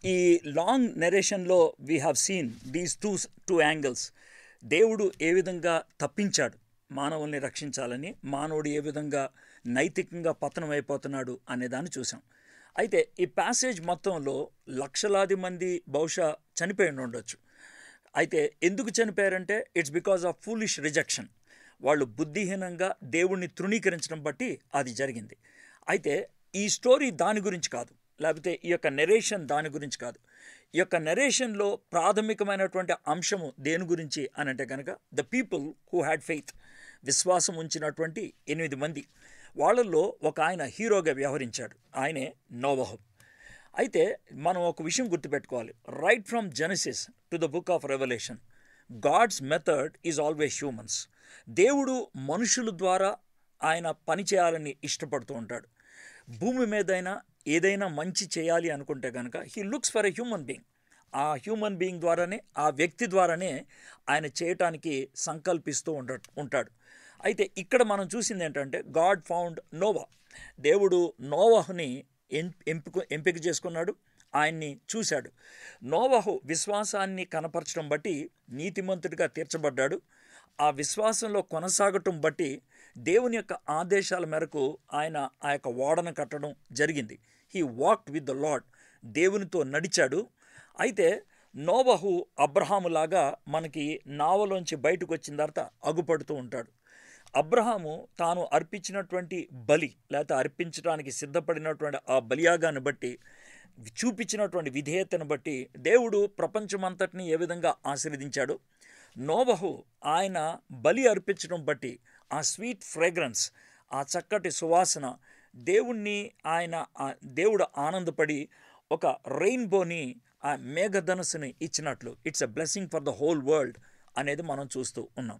ఈ లాంగ్ నెరేషన్లో we have seen these two two angles దేవుడు ఏ విధంగా తప్పించాడు మానవుల్ని రక్షించాలని మానవుడు ఏ విధంగా నైతికంగా పతనం అయిపోతున్నాడు అనేదాన్ని చూసాం అయితే ఈ ప్యాసేజ్ మొత్తంలో లక్షలాది మంది బహుశా చనిపోయి ఉండొచ్చు అయితే ఎందుకు చనిపోయారంటే it's because of foolish rejection వాళ్ళు బుద్ధిహీనంగా దేవుణ్ణి తృణీకరించడం బట్టి అది జరిగింది అయితే ఈ స్టోరీ దాని గురించి కాదు లేకపోతే ఈ యొక్క నెరేషన్ దాని గురించి కాదు ఈ యొక్క నెరేషన్లో ప్రాథమికమైనటువంటి అంశము దేని గురించి అని అంటే కనుక the people who had faith విశ్వాసం ఉంచినటువంటి ఎనిమిది మంది వాళ్ళల్లో ఒక ఆయన హీరోగా వ్యవహరించాడు ఆయనే నోవహు అయితే మనం ఒక విషయం గుర్తుపెట్టుకోవాలి right from Genesis to the book of revolution God's method is always humans దేవుడు మనుషుల ద్వారా ఆయన పని చేయాలని ఇష్టపడుతూ ఉంటాడు భూమి మీదైనా ఏదైనా మంచి చేయాలి అనుకుంటే కనుక he looks for a human being ఆ హ్యూమన్ బీయింగ్ ద్వారానే ఆ వ్యక్తి ద్వారానే ఆయన చేయటానికి సంకల్పిస్తూ ఉండ ఉంటాడు అయితే ఇక్కడ మనం చూసింది ఏంటంటే గాడ్ ఫౌండ్ నోవా దేవుడు నోవాహుని ఎంపిక ఎంపిక చేసుకున్నాడు ఆయన్ని చూశాడు నోవహు విశ్వాసాన్ని కనపరచడం బట్టి నీతిమంతుడిగా తీర్చబడ్డాడు ఆ విశ్వాసంలో కొనసాగటం బట్టి దేవుని యొక్క ఆదేశాల మేరకు ఆయన ఆ యొక్క ఓడను కట్టడం జరిగింది he walked with the Lord దేవునితో నడిచాడు అయితే నోవహు అబ్రహాములాగా మనకి నావలోంచి బయటకు వచ్చిన తర్వాత అగుపడుతూ ఉంటాడు అబ్రహాము తాను అర్పించినటువంటి బలి లేకపోతే అర్పించడానికి సిద్ధపడినటువంటి ఆ బలియాగాన్ని బట్టి చూపించినటువంటి విధేయతను బట్టి దేవుడు ప్రపంచమంతటిని ఏ విధంగా ఆశీర్వదించాడు నోవహు ఆయన బలి అర్పించడం బట్టి ఆ స్వీట్ ఫ్రేగ్రెన్స్ ఆ చక్కటి సువాసన దేవుణ్ణి ఆయన దేవుడు ఆనందపడి ఒక రెయిన్బోని ఆ మేఘధనుసుని ఇచ్చినట్లు it's a blessing for the whole world అనేది మనం చూస్తూ ఉన్నాం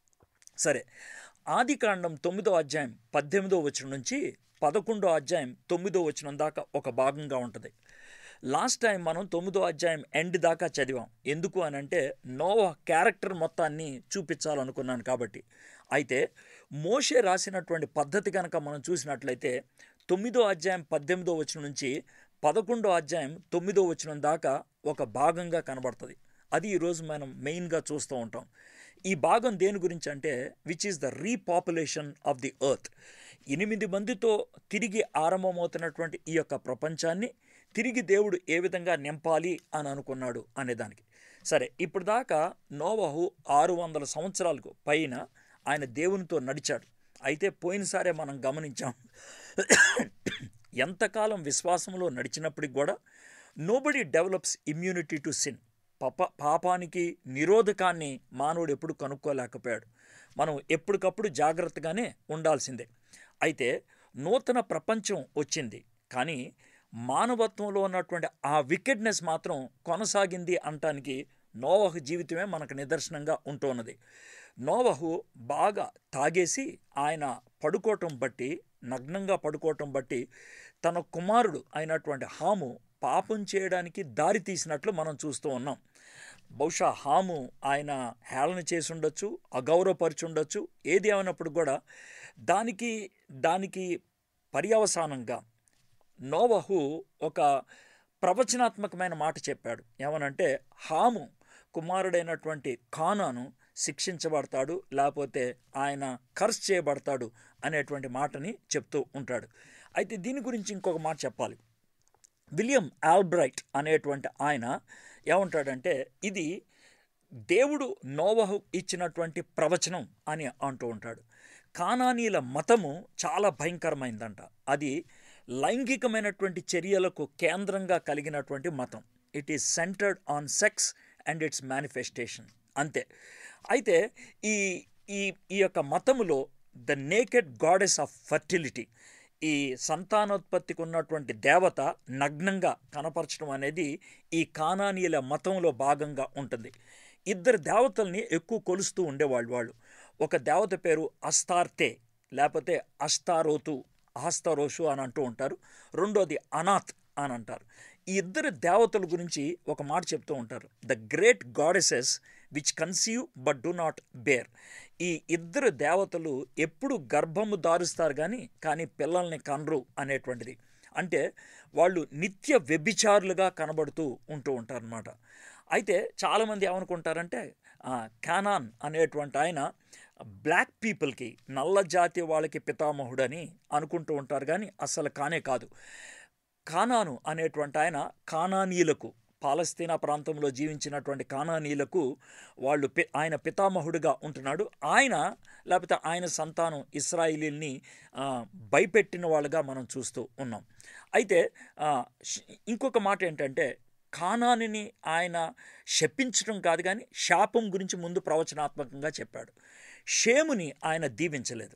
సరే ఆది కాండం తొమ్మిదో అధ్యాయం పద్దెనిమిదో వచనం నుంచి పదకొండో అధ్యాయం తొమ్మిదో వచనం దాకా ఒక భాగంగా ఉంటుంది లాస్ట్ టైం మనం తొమ్మిదో అధ్యాయం ఎండ్ దాకా చదివాం ఎందుకు అని అంటే నోవా క్యారెక్టర్ మొత్తాన్ని చూపించాలనుకున్నాను కాబట్టి అయితే మోషే రాసినటువంటి పద్ధతి కనుక మనం చూసినట్లయితే తొమ్మిదో అధ్యాయం పద్దెనిమిదో వచనం నుంచి పదకొండో అధ్యాయం తొమ్మిదో వచనం దాకా ఒక భాగంగా కనబడుతుంది అది ఈరోజు మనం మెయిన్గా చూస్తూ ఉంటాం ఈ భాగం దేని గురించి అంటే which is the repopulation of the earth ఎనిమిది మందితో తిరిగి ఆరంభమవుతున్నటువంటి ఈ యొక్క ప్రపంచాన్ని తిరిగి దేవుడు ఏ విధంగా నింపాలి అని అనుకున్నాడు అనే దానికి సరే ఇప్పుడు దాకా నోవహు ఆరు వందల సంవత్సరాలకు పైన ఆయన దేవునితో నడిచాడు అయితే పోయినసారే మనం గమనించాం ఎంతకాలం విశ్వాసంలో నడిచినప్పటికి కూడా nobody develops immunity to sin పాప పాపానికి నిరోధకాన్ని మానవుడు ఎప్పుడు కనుక్కోలేకపోయాడు మనం ఎప్పటికప్పుడు జాగ్రత్తగానే ఉండాల్సిందే అయితే నూతన ప్రపంచం వచ్చింది కానీ మానవత్వంలో ఉన్నటువంటి ఆ వికెడ్నెస్ మాత్రం కొనసాగింది అనటానికి నోవహు జీవితమే మనకు నిదర్శనంగా ఉంటున్నది నోవహు బాగా తాగేసి ఆయన పడుకోవటం బట్టి నగ్నంగా పడుకోవటం బట్టి తన కుమారుడు అయినటువంటి హాము పాపం చేయడానికి దారి తీసినట్లు మనం చూస్తూ ఉన్నాం బహుశా హాము ఆయన హేళన చేసి ఉండొచ్చు అగౌరవపరిచి ఉండొచ్చు ఏది ఏమైనప్పుడు కూడా దానికి దానికి పర్యవసానంగా నోవహు ఒక ప్రవచనాత్మకమైన మాట చెప్పాడు ఏమనంటే హాము కుమారుడైనటువంటి ఖానాను శిక్షించబడతాడు లేకపోతే ఆయన ఖర్చు చేయబడతాడు అనేటువంటి మాటని చెప్తూ ఉంటాడు అయితే దీని గురించి ఇంకొక మాట చెప్పాలి విలియం ఆల్బ్రైట్ అనేటువంటి ఆయన ఏమంటాడంటే ఇది దేవుడు నోవహు ఇచ్చినటువంటి ప్రవచనం అని అంటూ ఉంటాడు కానానీల మతము చాలా భయంకరమైందంట అది లైంగికమైనటువంటి చర్యలకు కేంద్రంగా కలిగినటువంటి మతం it is centred on sex and its manifestation అంతే అయితే ఈ ఈ ఈ యొక్క మతములో the naked goddess of fertility ఈ సంతానోత్పత్తికి ఉన్నటువంటి దేవత నగ్నంగా కనపరచడం అనేది ఈ కానానీయుల మతంలో భాగంగా ఉంటుంది ఇద్దరు దేవతల్ని ఎక్కువ కొలుస్తూ ఉండేవాళ్ళు వాళ్ళు ఒక దేవత పేరు అస్తార్తే లేకపోతే అస్తారోతు అహస్తరోషు అని అంటూ ఉంటారు రెండోది అనాథ్ అని అంటారు ఈ ఇద్దరు దేవతల గురించి ఒక మాట చెప్తూ ఉంటారు the great goddesses which conceive but do not bear ఈ ఇద్దరు దేవతలు ఎప్పుడు గర్భము దారుస్తారు కానీ కానీ పిల్లల్ని కనరు అనేటువంటిది అంటే వాళ్ళు నిత్య వ్యభిచారులుగా కనబడుతూ ఉంటూ ఉంటారనమాట అయితే చాలామంది ఏమనుకుంటారంటే ఆ, కానాన్ అనేటువంటి ఆయన బ్లాక్ పీపుల్కి నల్ల జాతి వాళ్ళకి పితామహుడని అనుకుంటూ ఉంటారు కానీ అస్సలు కానే కాదు కానాను అనేటువంటి ఆయన కానానీయులకు పాలస్తీనా ప్రాంతంలో జీవించినటువంటి కానానీయులకు వాళ్ళు పి ఆయన పితామహుడిగా ఉంటున్నాడు ఆయన లేకపోతే ఆయన సంతానం ఇస్రాయిలీల్ని ఆ, భయపెట్టిన వాళ్ళుగా మనం చూస్తూ ఉన్నాం అయితే ఆ, ష్- ఇంకొక మాట ఏంటంటే కానానిని ఆయన శపించడం కాదు కానీ శాపం గురించి ముందు ప్రవచనాత్మకంగా చెప్పాడు షేముని ఆయన దీవించలేదు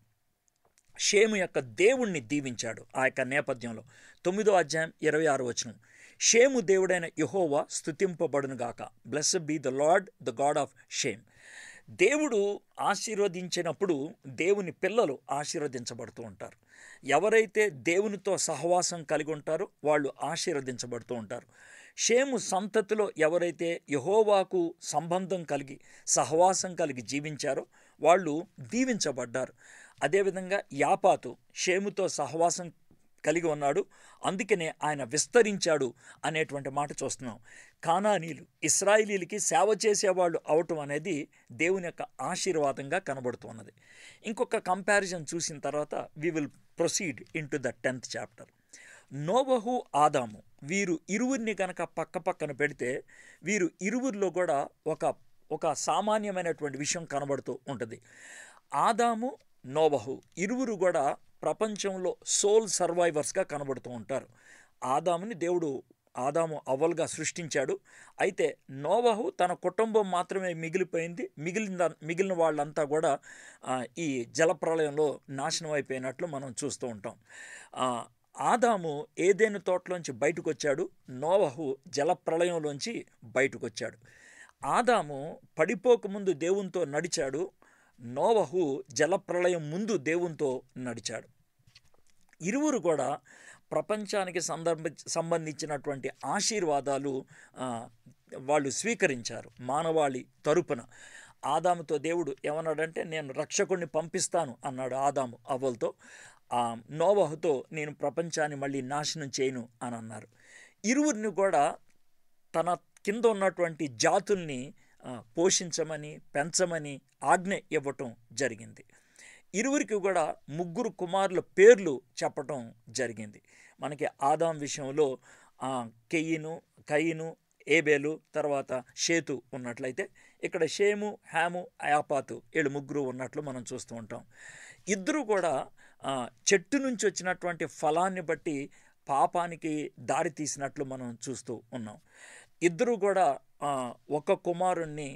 షేము యొక్క దేవుణ్ణి దీవించాడు ఆ యొక్క నేపథ్యంలో తొమ్మిదో అధ్యాయం ఇరవై ఆరు వచనం షేము దేవుడైన యహోవా స్తుతింపబడునుగాక bless be the Lord the God of Shem దేవుడు ఆశీర్వదించినప్పుడు దేవుని పిల్లలు ఆశీర్వదించబడుతూ ఉంటారు ఎవరైతే దేవునితో సహవాసం కలిగి ఉంటారో వాళ్ళు ఆశీర్వదించబడుతూ ఉంటారు షేము సంతతిలో ఎవరైతే యహోవాకు సంబంధం కలిగి సహవాసం కలిగి జీవించారో వాళ్ళు దీవించబడ్డారు అదేవిధంగా యాపాతు షేముతో సహవాసం కలిగి ఉన్నాడు అందుకనే ఆయన విస్తరించాడు అనేటువంటి మాట చూస్తున్నాం కానానీలు ఇస్రాయిలీలకి సేవ చేసేవాళ్ళు అవటం అనేది దేవుని యొక్క ఆశీర్వాదంగా కనబడుతున్నది ఇంకొక కంపారిజన్ చూసిన తర్వాత we will proceed into the tenth chapter నోవహు ఆదాము వీరు ఇరువురిని గనక పక్క పక్కన పెడితే వీరు ఇరువురిలో కూడా ఒక ఒక సామాన్యమైనటువంటి విషయం కనబడుతూ ఉంటుంది ఆదాము నోవహు ఇరువురు కూడా ప్రపంచంలో సోల్ సర్వైవర్స్గా కనబడుతూ ఉంటారు ఆదాముని దేవుడు ఆదాము అవ్వలుగా సృష్టించాడు అయితే నోవహు తన కుటుంబం మాత్రమే మిగిలిపోయింది మిగిలిన మిగిలిన వాళ్ళంతా కూడా ఆ, ఈ జలప్రలయంలో నాశనం అయిపోయినట్లు మనం చూస్తూ ఉంటాం ఆ, ఆదాము ఏదేను తోటలోంచి బయటకు వచ్చాడు నోవహు జలప్రలయంలోంచి బయటకు వచ్చాడు ఆదాము పడిపోకముందు దేవునితో నడిచాడు నోవహు జలప్రళయం ముందు దేవునితో నడిచాడు ఇరువురు కూడా ప్రపంచానికి సందర్భ సంబంధించినటువంటి ఆశీర్వాదాలు ఆ, వాళ్ళు స్వీకరించారు మానవాళి తరపున ఆదాముతో దేవుడు ఏమన్నాడంటే నేను రక్షకుడిని పంపిస్తాను అన్నాడు ఆదాము అవ్వలతో ఆ, నోవహుతో నేను ప్రపంచాన్ని మళ్ళీ నాశనం చేయను అని అన్నారు ఇరువురిని కూడా తన కింద ఉన్నటువంటి జాతుల్ని ఆ, పోషించమని పెంచమని ఆజ్ఞ ఇవ్వటం జరిగింది ఇరువురికి కూడా ముగ్గురు కుమారుల పేర్లు చెప్పటం జరిగింది మనకి ఆదాం విషయంలో ఆ, కెయ్యిను కయ్యిను ఏబేలు తర్వాత షేతు ఉన్నట్లయితే ఇక్కడ షేము హ్యాము అయాపాతు వీళ్ళు ముగ్గురు ఉన్నట్లు మనం చూస్తూ ఉంటాం ఇద్దరు కూడా ఆ, చెట్టు నుంచి వచ్చినటువంటి ఫలాన్ని బట్టి పాపానికి దారి తీసినట్లు మనం చూస్తూ ఉన్నాం ఇద్దరు కూడా ఆ, ఒక కుమారుణ్ణి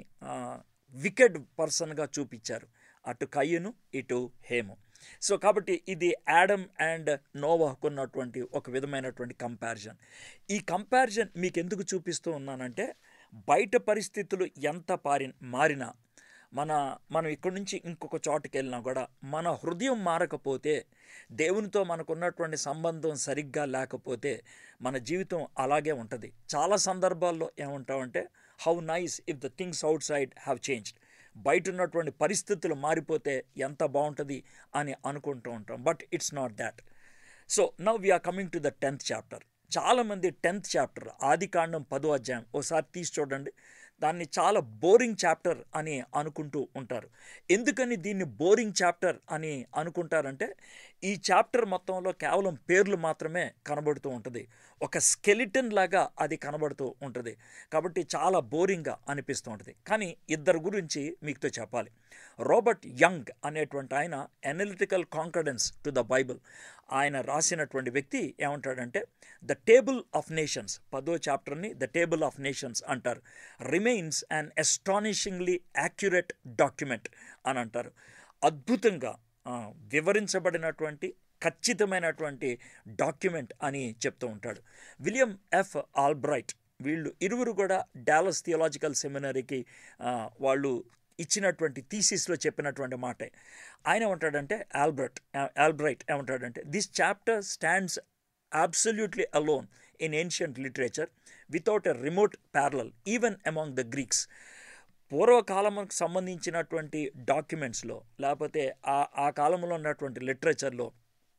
వికెడ్ పర్సన్గా చూపించారు అటు కయ్యను ఇటు హేము సో కాబట్టి ఇది యాడమ్ అండ్ నోవాకు ఉన్నటువంటి ఒక విధమైనటువంటి కంపారిజన్ ఈ కంపారిజన్ మీకు ఎందుకు చూపిస్తూ ఉన్నానంటే బయట పరిస్థితులు ఎంత పారి మారినా మన మనం ఇక్కడి నుంచి ఇంకొక చోటుకి వెళ్ళినా కూడా మన హృదయం మారకపోతే దేవునితో మనకున్నటువంటి సంబంధం సరిగ్గా లేకపోతే మన జీవితం అలాగే ఉంటుంది చాలా సందర్భాల్లో ఏమంటామంటే how nice if the things outside have changed బయట ఉన్నటువంటి పరిస్థితులు మారిపోతే ఎంత బాగుంటుంది అని అనుకుంటూ ఉంటాం but it's not that so now we're coming to the tenth chapter చాలామంది టెన్త్ చాప్టర్ ఆది కాండం పదో అధ్యాయం ఓసారి తీసి చూడండి దాన్ని చాలా బోరింగ్ చాప్టర్ అని అనుకుంటూ ఉంటారు ఎందుకని దీన్ని బోరింగ్ చాప్టర్ అని అనుకుంటారంటే ఈ చాప్టర్ మొత్తంలో కేవలం పేర్లు మాత్రమే కనబడుతూ ఉంటుంది ఒక స్కెలిటన్ లాగా అది కనబడుతూ ఉంటుంది కాబట్టి చాలా బోరింగ్గా అనిపిస్తూ ఉంటుంది కానీ ఇద్దరు గురించి మీకుతో చెప్పాలి రాబర్ట్ యంగ్ అనేటువంటి ఆయన analytical confidence to the Bible ఆయన రాసినటువంటి వ్యక్తి ఏమంటాడంటే ద టేబుల్ ఆఫ్ నేషన్స్ పదో చాప్టర్ని ద టేబుల్ ఆఫ్ నేషన్స్ అంటారు remains an astonishingly accurate document అని అంటారు అద్భుతంగా ఆ, వివరించబడినటువంటి ఖచ్చితమైనటువంటి డాక్యుమెంట్ అని చెప్తూ ఉంటాడు విలియం ఎఫ్ ఆల్బ్రైట్ వీళ్ళు ఇరువురు కూడా డాలస్ థియలాజికల్ సెమినరీకి ఆ, వాళ్ళు ఇచ్చినటువంటి థీసిస్లో చెప్పినటువంటి మాటే ఆయన ఏమంటాడంటే ఆల్బర్ట్ ఆల్బ్రైట్ ఏమంటాడంటే this chapter stands absolutely alone in ancient literature without a remote parallel even among the Greeks. పూర్వకాలంకి సంబంధించినటువంటి డాక్యుమెంట్స్లో లేకపోతే ఆ ఆ కాలంలో ఉన్నటువంటి లిటరేచర్లో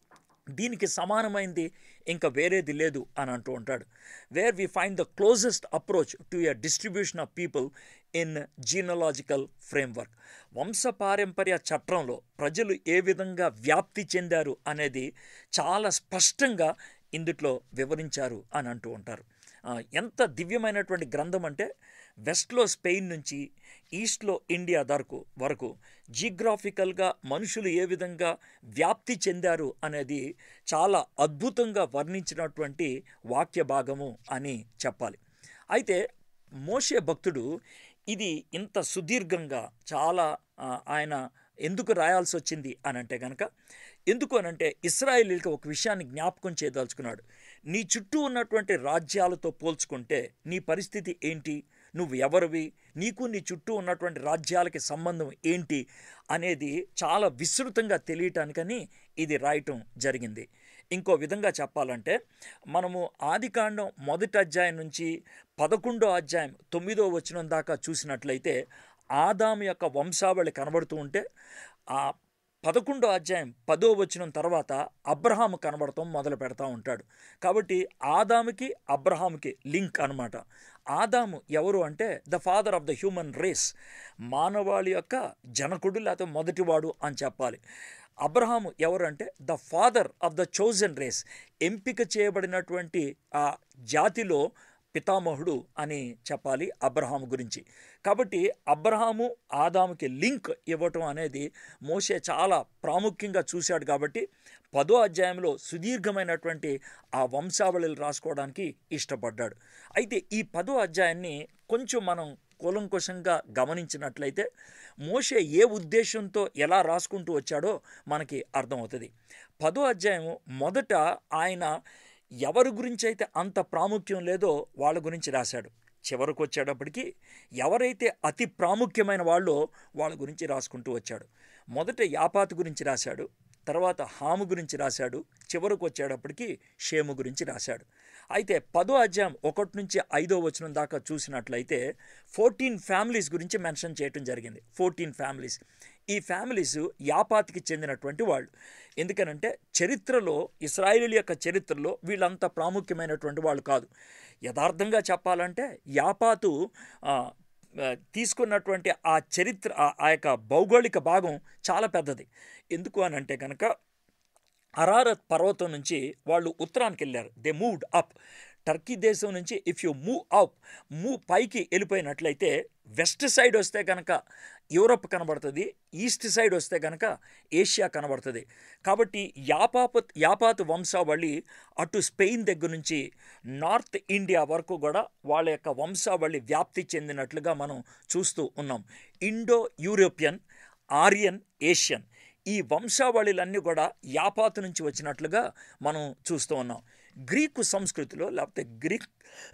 దీనికి సమానమైంది ఇంకా వేరేది లేదు అని అంటూ ఉంటాడు where we find the closest approach to a distribution of people in genealogical framework వంశపారంపర్య చట్రంలో ప్రజలు ఏ విధంగా వ్యాప్తి చెందారు అనేది చాలా స్పష్టంగా ఇందుట్లో వివరించారు అని అంటూ ఉంటారు ఆ, ఎంత దివ్యమైనటువంటి గ్రంథం అంటే వెస్ట్లో స్పెయిన్ నుంచి ఈస్ట్లో ఇండియా వరకు వరకు జియోగ్రాఫికల్గా మనుషులు ఏ విధంగా వ్యాప్తి చెందారు అనేది చాలా అద్భుతంగా వర్ణించినటువంటి వాక్య భాగము అని చెప్పాలి అయితే మోషే భక్తుడు ఇది ఇంత సుదీర్ఘంగా చాలా ఆ, ఆయన ఎందుకు రాయాల్సి వచ్చింది అని అంటే కనుక ఎందుకు అనంటే ఇస్రాయేలీలకు ఒక విషయాన్ని జ్ఞాపకం చేయదలుచుకున్నాడు నీ చుట్టూ ఉన్నటువంటి రాజ్యాలతో పోల్చుకుంటే నీ పరిస్థితి ఏంటి నువ్వు ఎవరివి నీకు నీ చుట్టూ ఉన్నటువంటి రాజ్యాలకి సంబంధం ఏంటి అనేది చాలా విస్తృతంగా తెలియటానికని ఇది రాయటం జరిగింది ఇంకో విధంగా చెప్పాలంటే మనము ఆదికాండం మొదటి అధ్యాయం నుంచి పదకొండో అధ్యాయం తొమ్మిదో వచనం దాకా చూసినట్లయితే ఆదాము యొక్క వంశావళి కనబడుతూ ఉంటే ఆ పదకొండో అధ్యాయం పదో వచనం తర్వాత అబ్రహాము కనబడటం మొదలు పెడతా ఉంటాడు కాబట్టి ఆదాముకి అబ్రహాముకి లింక్ అనమాట ఆదాము ఎవరు అంటే the father of the human race మానవాళి యొక్క జనకుడు లేకపోతే మొదటివాడు అని చెప్పాలి అబ్రహాము ఎవరు అంటే the father of the chosen race ఎంపిక చేయబడినటువంటి ఆ జాతిలో పితామహుడు అని చెప్పాలి అబ్రహాము గురించి కాబట్టి అబ్రహాము ఆదాముకి లింక్ ఇవ్వటం అనేది మోషే చాలా ప్రాముఖ్యంగా చూశాడు కాబట్టి పదో అధ్యాయంలో సుదీర్ఘమైనటువంటి ఆ వంశావళిలు రాసుకోవడానికి ఇష్టపడ్డాడు అయితే ఈ పదో అధ్యాయాన్ని కొంచెం మనం కూలంకుషంగా గమనించినట్లయితే మోషే ఏ ఉద్దేశంతో ఎలా రాసుకుంటూ వచ్చాడో మనకి అర్థమవుతుంది పదో అధ్యాయం మొదట ఆయన ఎవరి గురించి అయితే అంత ప్రాముఖ్యం లేదో వాళ్ళ గురించి రాశాడు చివరకు వచ్చేటప్పటికి ఎవరైతే అతి ప్రాముఖ్యమైన వాళ్ళో వాళ్ళ గురించి రాసుకుంటూ వచ్చాడు మొదట యాపాతు గురించి రాశాడు తర్వాత హాము గురించి రాశాడు చివరకు వచ్చేటప్పటికి షేము గురించి రాశాడు అయితే పదో అధ్యాయం ఒకటి నుంచి ఐదో వచనం దాకా చూసినట్లయితే ఫోర్టీన్ ఫ్యామిలీస్ గురించి మెన్షన్ చేయటం జరిగింది ఫోర్టీన్ ఫ్యామిలీస్ ఈ ఫ్యామిలీస్ యాపాతికి చెందినటువంటి వాళ్ళు ఎందుకనంటే చరిత్రలో ఇస్రాయేలీల యొక్క చరిత్రలో వీళ్ళంత ప్రాముఖ్యమైనటువంటి వాళ్ళు కాదు యథార్థంగా చెప్పాలంటే యాపాతు ఆ, ఆ, తీసుకున్నటువంటి ఆ చరిత్ర ఆ- ఆ యొక్క భౌగోళిక భాగం చాలా పెద్దది ఎందుకు అని అంటే కనుక అరారత్ పర్వతం నుంచి వాళ్ళు ఉత్తరానికి వెళ్ళారు దే మూవ్డ్ అప్ టర్కీ దేశం నుంచి if you move up move పైకి వెళ్ళిపోయినట్లయితే వెస్ట్ సైడ్ వస్తే కనుక యూరప్ కనబడుతుంది ఈస్ట్ సైడ్ వస్తే కనుక ఏషియా కనబడుతుంది కాబట్టి యాపాప యాపాత్ వంశావళి అటు స్పెయిన్ దగ్గర నుంచి నార్త్ ఇండియా వరకు కూడా వాళ్ళ యొక్క వంశావళి వ్యాప్తి చెందినట్లుగా మనం చూస్తూ ఉన్నాం ఇండో యూరోపియన్ ఆరియన్ ఏషియన్ ఈ వంశావళిలన్నీ కూడా యాపాతు నుంచి వచ్చినట్లుగా మనం చూస్తూ ఉన్నాం గ్రీకు సంస్కృతిలో లేకపోతే గ్రీక్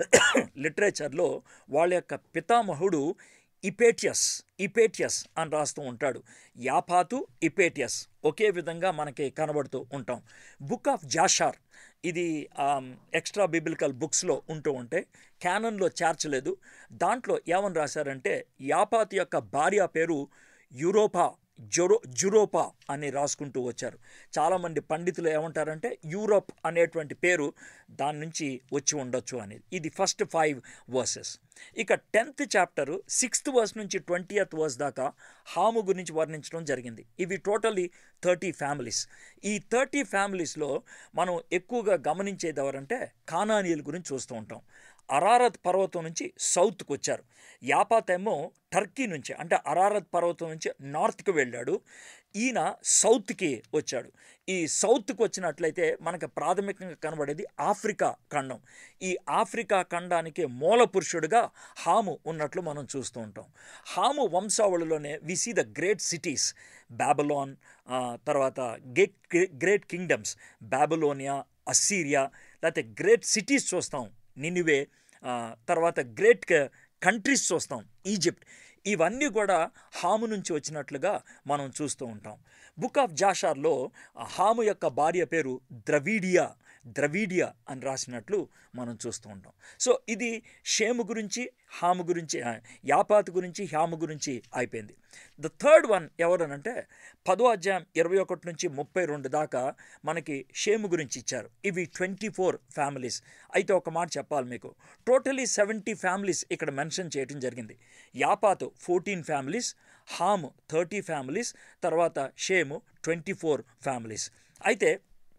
లిటరేచర్లో వాళ్ళ యొక్క పితామహుడు ఇపేటియస్ ఇపేటియస్ అని రాస్తూ ఉంటాడు యాపాతు ఇపేటియస్ ఒకే విధంగా మనకి కనబడుతూ ఉంటాం బుక్ ఆఫ్ జాషార్ ఇది ఎక్స్ట్రా బిబిలికల్ బుక్స్లో ఉంటూ ఉంటే క్యానన్లో చేర్చలేదు దాంట్లో ఏమని రాశారంటే యాపాతు యొక్క భార్య పేరు యూరోపా జొరో జురోపా అని రాసుకుంటూ వచ్చారు చాలామంది పండితులు ఏమంటారంటే యూరోప్ అనేటువంటి పేరు దాని నుంచి వచ్చి ఉండొచ్చు అనేది ఇది ఫస్ట్ ఫైవ్ వర్సెస్ ఇక టెన్త్ చాప్టర్ సిక్స్త్ వర్స్ నుంచి ట్వంటీయత్ వర్స్ దాకా హాము గురించి వర్ణించడం జరిగింది ఇవి టోటలీ థర్టీ ఫ్యామిలీస్ ఈ థర్టీ ఫ్యామిలీస్లో మనం ఎక్కువగా గమనించేది ఎవరంటే కానానీయుల గురించి చూస్తూ ఉంటాం అరారత్ పర్వతం నుంచి సౌత్కి వచ్చారు యాపాత్ ఏమో టర్కీ నుంచి అంటే అరారత్ పర్వతం నుంచి నార్త్కి వెళ్ళాడు ఈయన సౌత్కి వచ్చాడు ఈ సౌత్కి వచ్చినట్లయితే మనకు ప్రాథమికంగా కనబడేది ఆఫ్రికా ఖండం ఈ ఆఫ్రికా ఖండానికి మూల పురుషుడిగా హాము ఉన్నట్లు మనం చూస్తూ ఉంటాం హాము వంశావళిలోనే we see the great cities Babylon తర్వాత great great kingdoms Babylonia Assyria లేకపోతే గ్రేట్ సిటీస్ చూస్తాం నినివే ఆ, తర్వాత గ్రేట్ కంట్రీస్ చూస్తాం ఈజిప్ట్ ఇవన్నీ కూడా హాము నుంచి వచ్చినట్లుగా మనం చూస్తూ ఉంటాం బుక్ ఆఫ్ జాషార్లో ఆ హాము యొక్క భార్య పేరు ద్రవీడియా ద్రవీడియా అని రాసినట్లు మనం చూస్తూ ఉంటాం సో ఇది షేము గురించి హాము గురించి ఆ, యాపాతు గురించి హాము గురించి అయిపోయింది ద థర్డ్ వన్ ఎవరనంటే పదో అధ్యాయం ఇరవై ఒకటి నుంచి ముప్పై రెండు దాకా మనకి షేము గురించి ఇచ్చారు ఇవి ట్వంటీ ఫోర్ ఫ్యామిలీస్ అయితే ఒక మాట చెప్పాలి మీకు టోటలీ సెవెంటీ ఫ్యామిలీస్ ఇక్కడ మెన్షన్ చేయడం జరిగింది యాపాతు ఫోర్టీన్ ఫ్యామిలీస్ హాము థర్టీ ఫ్యామిలీస్ తర్వాత షేము ట్వంటీ ఫోర్ ఫ్యామిలీస్ అయితే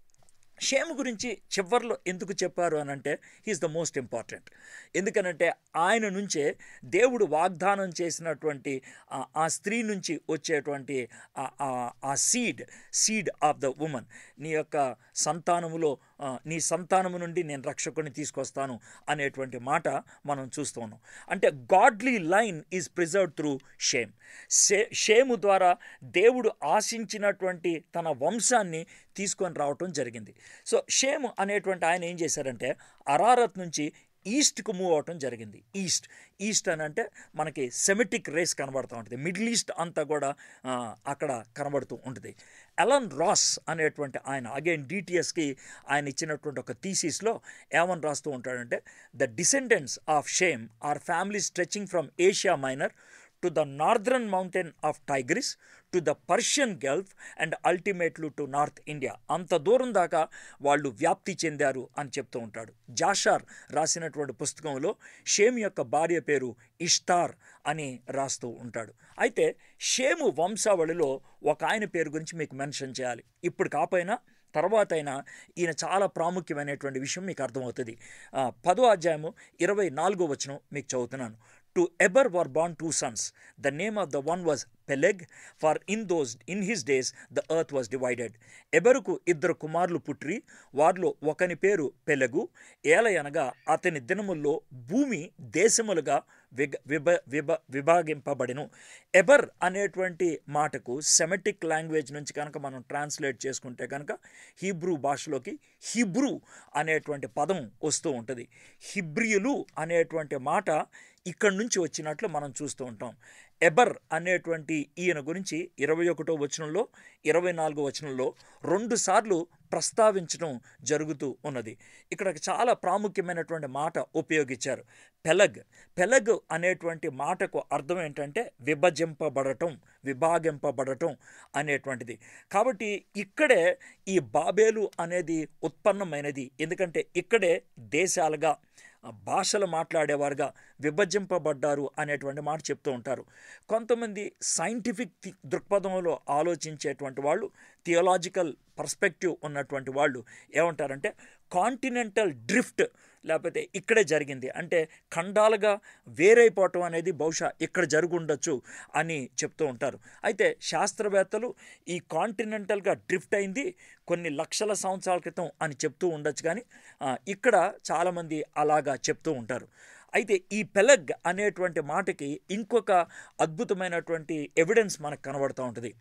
షేము గురించి చివర్లో ఎందుకు చెప్పారు అని అంటే హీస్ ద మోస్ట్ ఇంపార్టెంట్ ఎందుకనంటే ఆయన నుంచే దేవుడు వాగ్దానం చేసినటువంటి ఆ- ఆ స్త్రీ నుంచి వచ్చేటువంటి ఆ- ఆ- ఆ seed seed of the woman నీ యొక్క సంతానములో ఆ, నీ సంతానము నుండి నేను రక్షకుని తీసుకొస్తాను అనేటువంటి మాట మనం చూస్తున్నాం అంటే godly line is preserve through Shem షే షేము ద్వారా దేవుడు ఆశించినటువంటి తన వంశాన్ని తీసుకొని రావటం జరిగింది సో షేము అనేటువంటి ఆయన ఏం చేశారంటే అరారత్ నుంచి ఈస్ట్కు మూవ్ అవటం జరిగింది ఈస్ట్ ఈస్ట్ అని అంటే మనకి సెమిటిక్ రేస్ కనబడుతూ ఉంటుంది మిడిల్ ఈస్ట్ అంతా కూడా ఆ, అక్కడ కనబడుతూ ఉంటుంది ఎలన్ రాస్ అనేటువంటి ఆయన అగైన్ డిటిఎస్కి ఆయన ఇచ్చినటువంటి ఒక థీసిస్లో ఏమని రాస్తూ ఉంటాడంటే the descendants of Shem are family stretching from Asia Minor to the northern mountain of Tigris to the Persian Gulf and ultimately to north India అంత దూరం దాకా వాళ్ళు వ్యాప్తి చెందారు అని చెప్తూ ఉంటాడు జాషార్ రాసినటువంటి పుస్తకంలో షేమ్ యొక్క భార్య పేరు ఇష్తార్ అని రాస్తూ ఉంటాడు అయితే షేము వంశావళిలో ఒక ఆయన పేరు గురించి మీకు మెన్షన్ చేయాలి ఇప్పుడు కాపోయినా తర్వాత అయినా ఈయన చాలా ప్రాముఖ్యమైనటువంటి విషయం మీకు అర్థమవుతుంది ఆ, పదో అధ్యాయము ఇరవై నాలుగో వచనం మీకు చదువుతున్నాను to Eber were born two sons the name of the one was Peleg for in those in his days the earth was divided ఎబరుకు ఇద్దరు కుమారులు పుట్రి వారిలో ఒకని పేరు పెలగు ఏలయనగా అతని దినముల్లో భూమి దేశములుగా విగ విభ విభ విభాగింపబడిను ఎబర్ అనేటువంటి మాటకు సెమెటిక్ లాంగ్వేజ్ నుంచి కనుక మనం ట్రాన్స్లేట్ చేసుకుంటే కనుక హీబ్రూ భాషలోకి హిబ్రూ అనేటువంటి పదం వస్తూ ఉంటుంది హిబ్రియులు అనేటువంటి మాట ఇక్కడి నుంచి వచ్చినట్లు మనం చూస్తూ ఉంటాం ఎబర్ అనేటువంటి ఈయన గురించి ఇరవై ఒకటో వచనంలో ఇరవై నాలుగో వచనంలో రెండు సార్లు ప్రస్తావించడం జరుగుతూ ఉన్నది ఇక్కడ చాలా ప్రాముఖ్యమైనటువంటి మాట ఉపయోగించారు పెలగ్ పెలగ్ అనేటువంటి మాటకు అర్థం ఏంటంటే విభజింపబడటం విభాగింపబడటం అనేటువంటిది కాబట్టి ఇక్కడే ఈ బాబేలు అనేది ఉత్పన్నమైనది ఎందుకంటే ఇక్కడే దేశాలుగా ఆ, భాషలు మాట్లాడేవారుగా విభజింపబడ్డారు అనేటువంటి మాట చెప్తూ ఉంటారు కొంతమంది సైంటిఫిక్ థి- దృక్పథంలో ఆలోచించేటువంటి వాళ్ళు థియోలాజికల్ పర్స్పెక్టివ్ ఉన్నటువంటి వాళ్ళు ఏమంటారంటే కాంటినెంటల్ డ్రిఫ్ట్ లేకపోతే ఇక్కడే జరిగింది అంటే ఖండాలుగా వేరైపోవటం అనేది బహుశా ఇక్కడ జరుగుండొచ్చు అని చెప్తూ ఉంటారు అయితే శాస్త్రవేత్తలు ఈ కాంటినెంటల్గా డ్రిఫ్ట్ అయింది కొన్ని లక్షల సంవత్సరాల క్రితం అని చెప్తూ ఉండొచ్చు కానీ ఆ, ఇక్కడ చాలామంది అలాగా చెప్తూ ఉంటారు అయితే ఈ పెలగ్ అనేటువంటి మాటకి ఇంకొక అద్భుతమైనటువంటి ఎవిడెన్స్ మనకు కనబడుతూ ఉంటుంది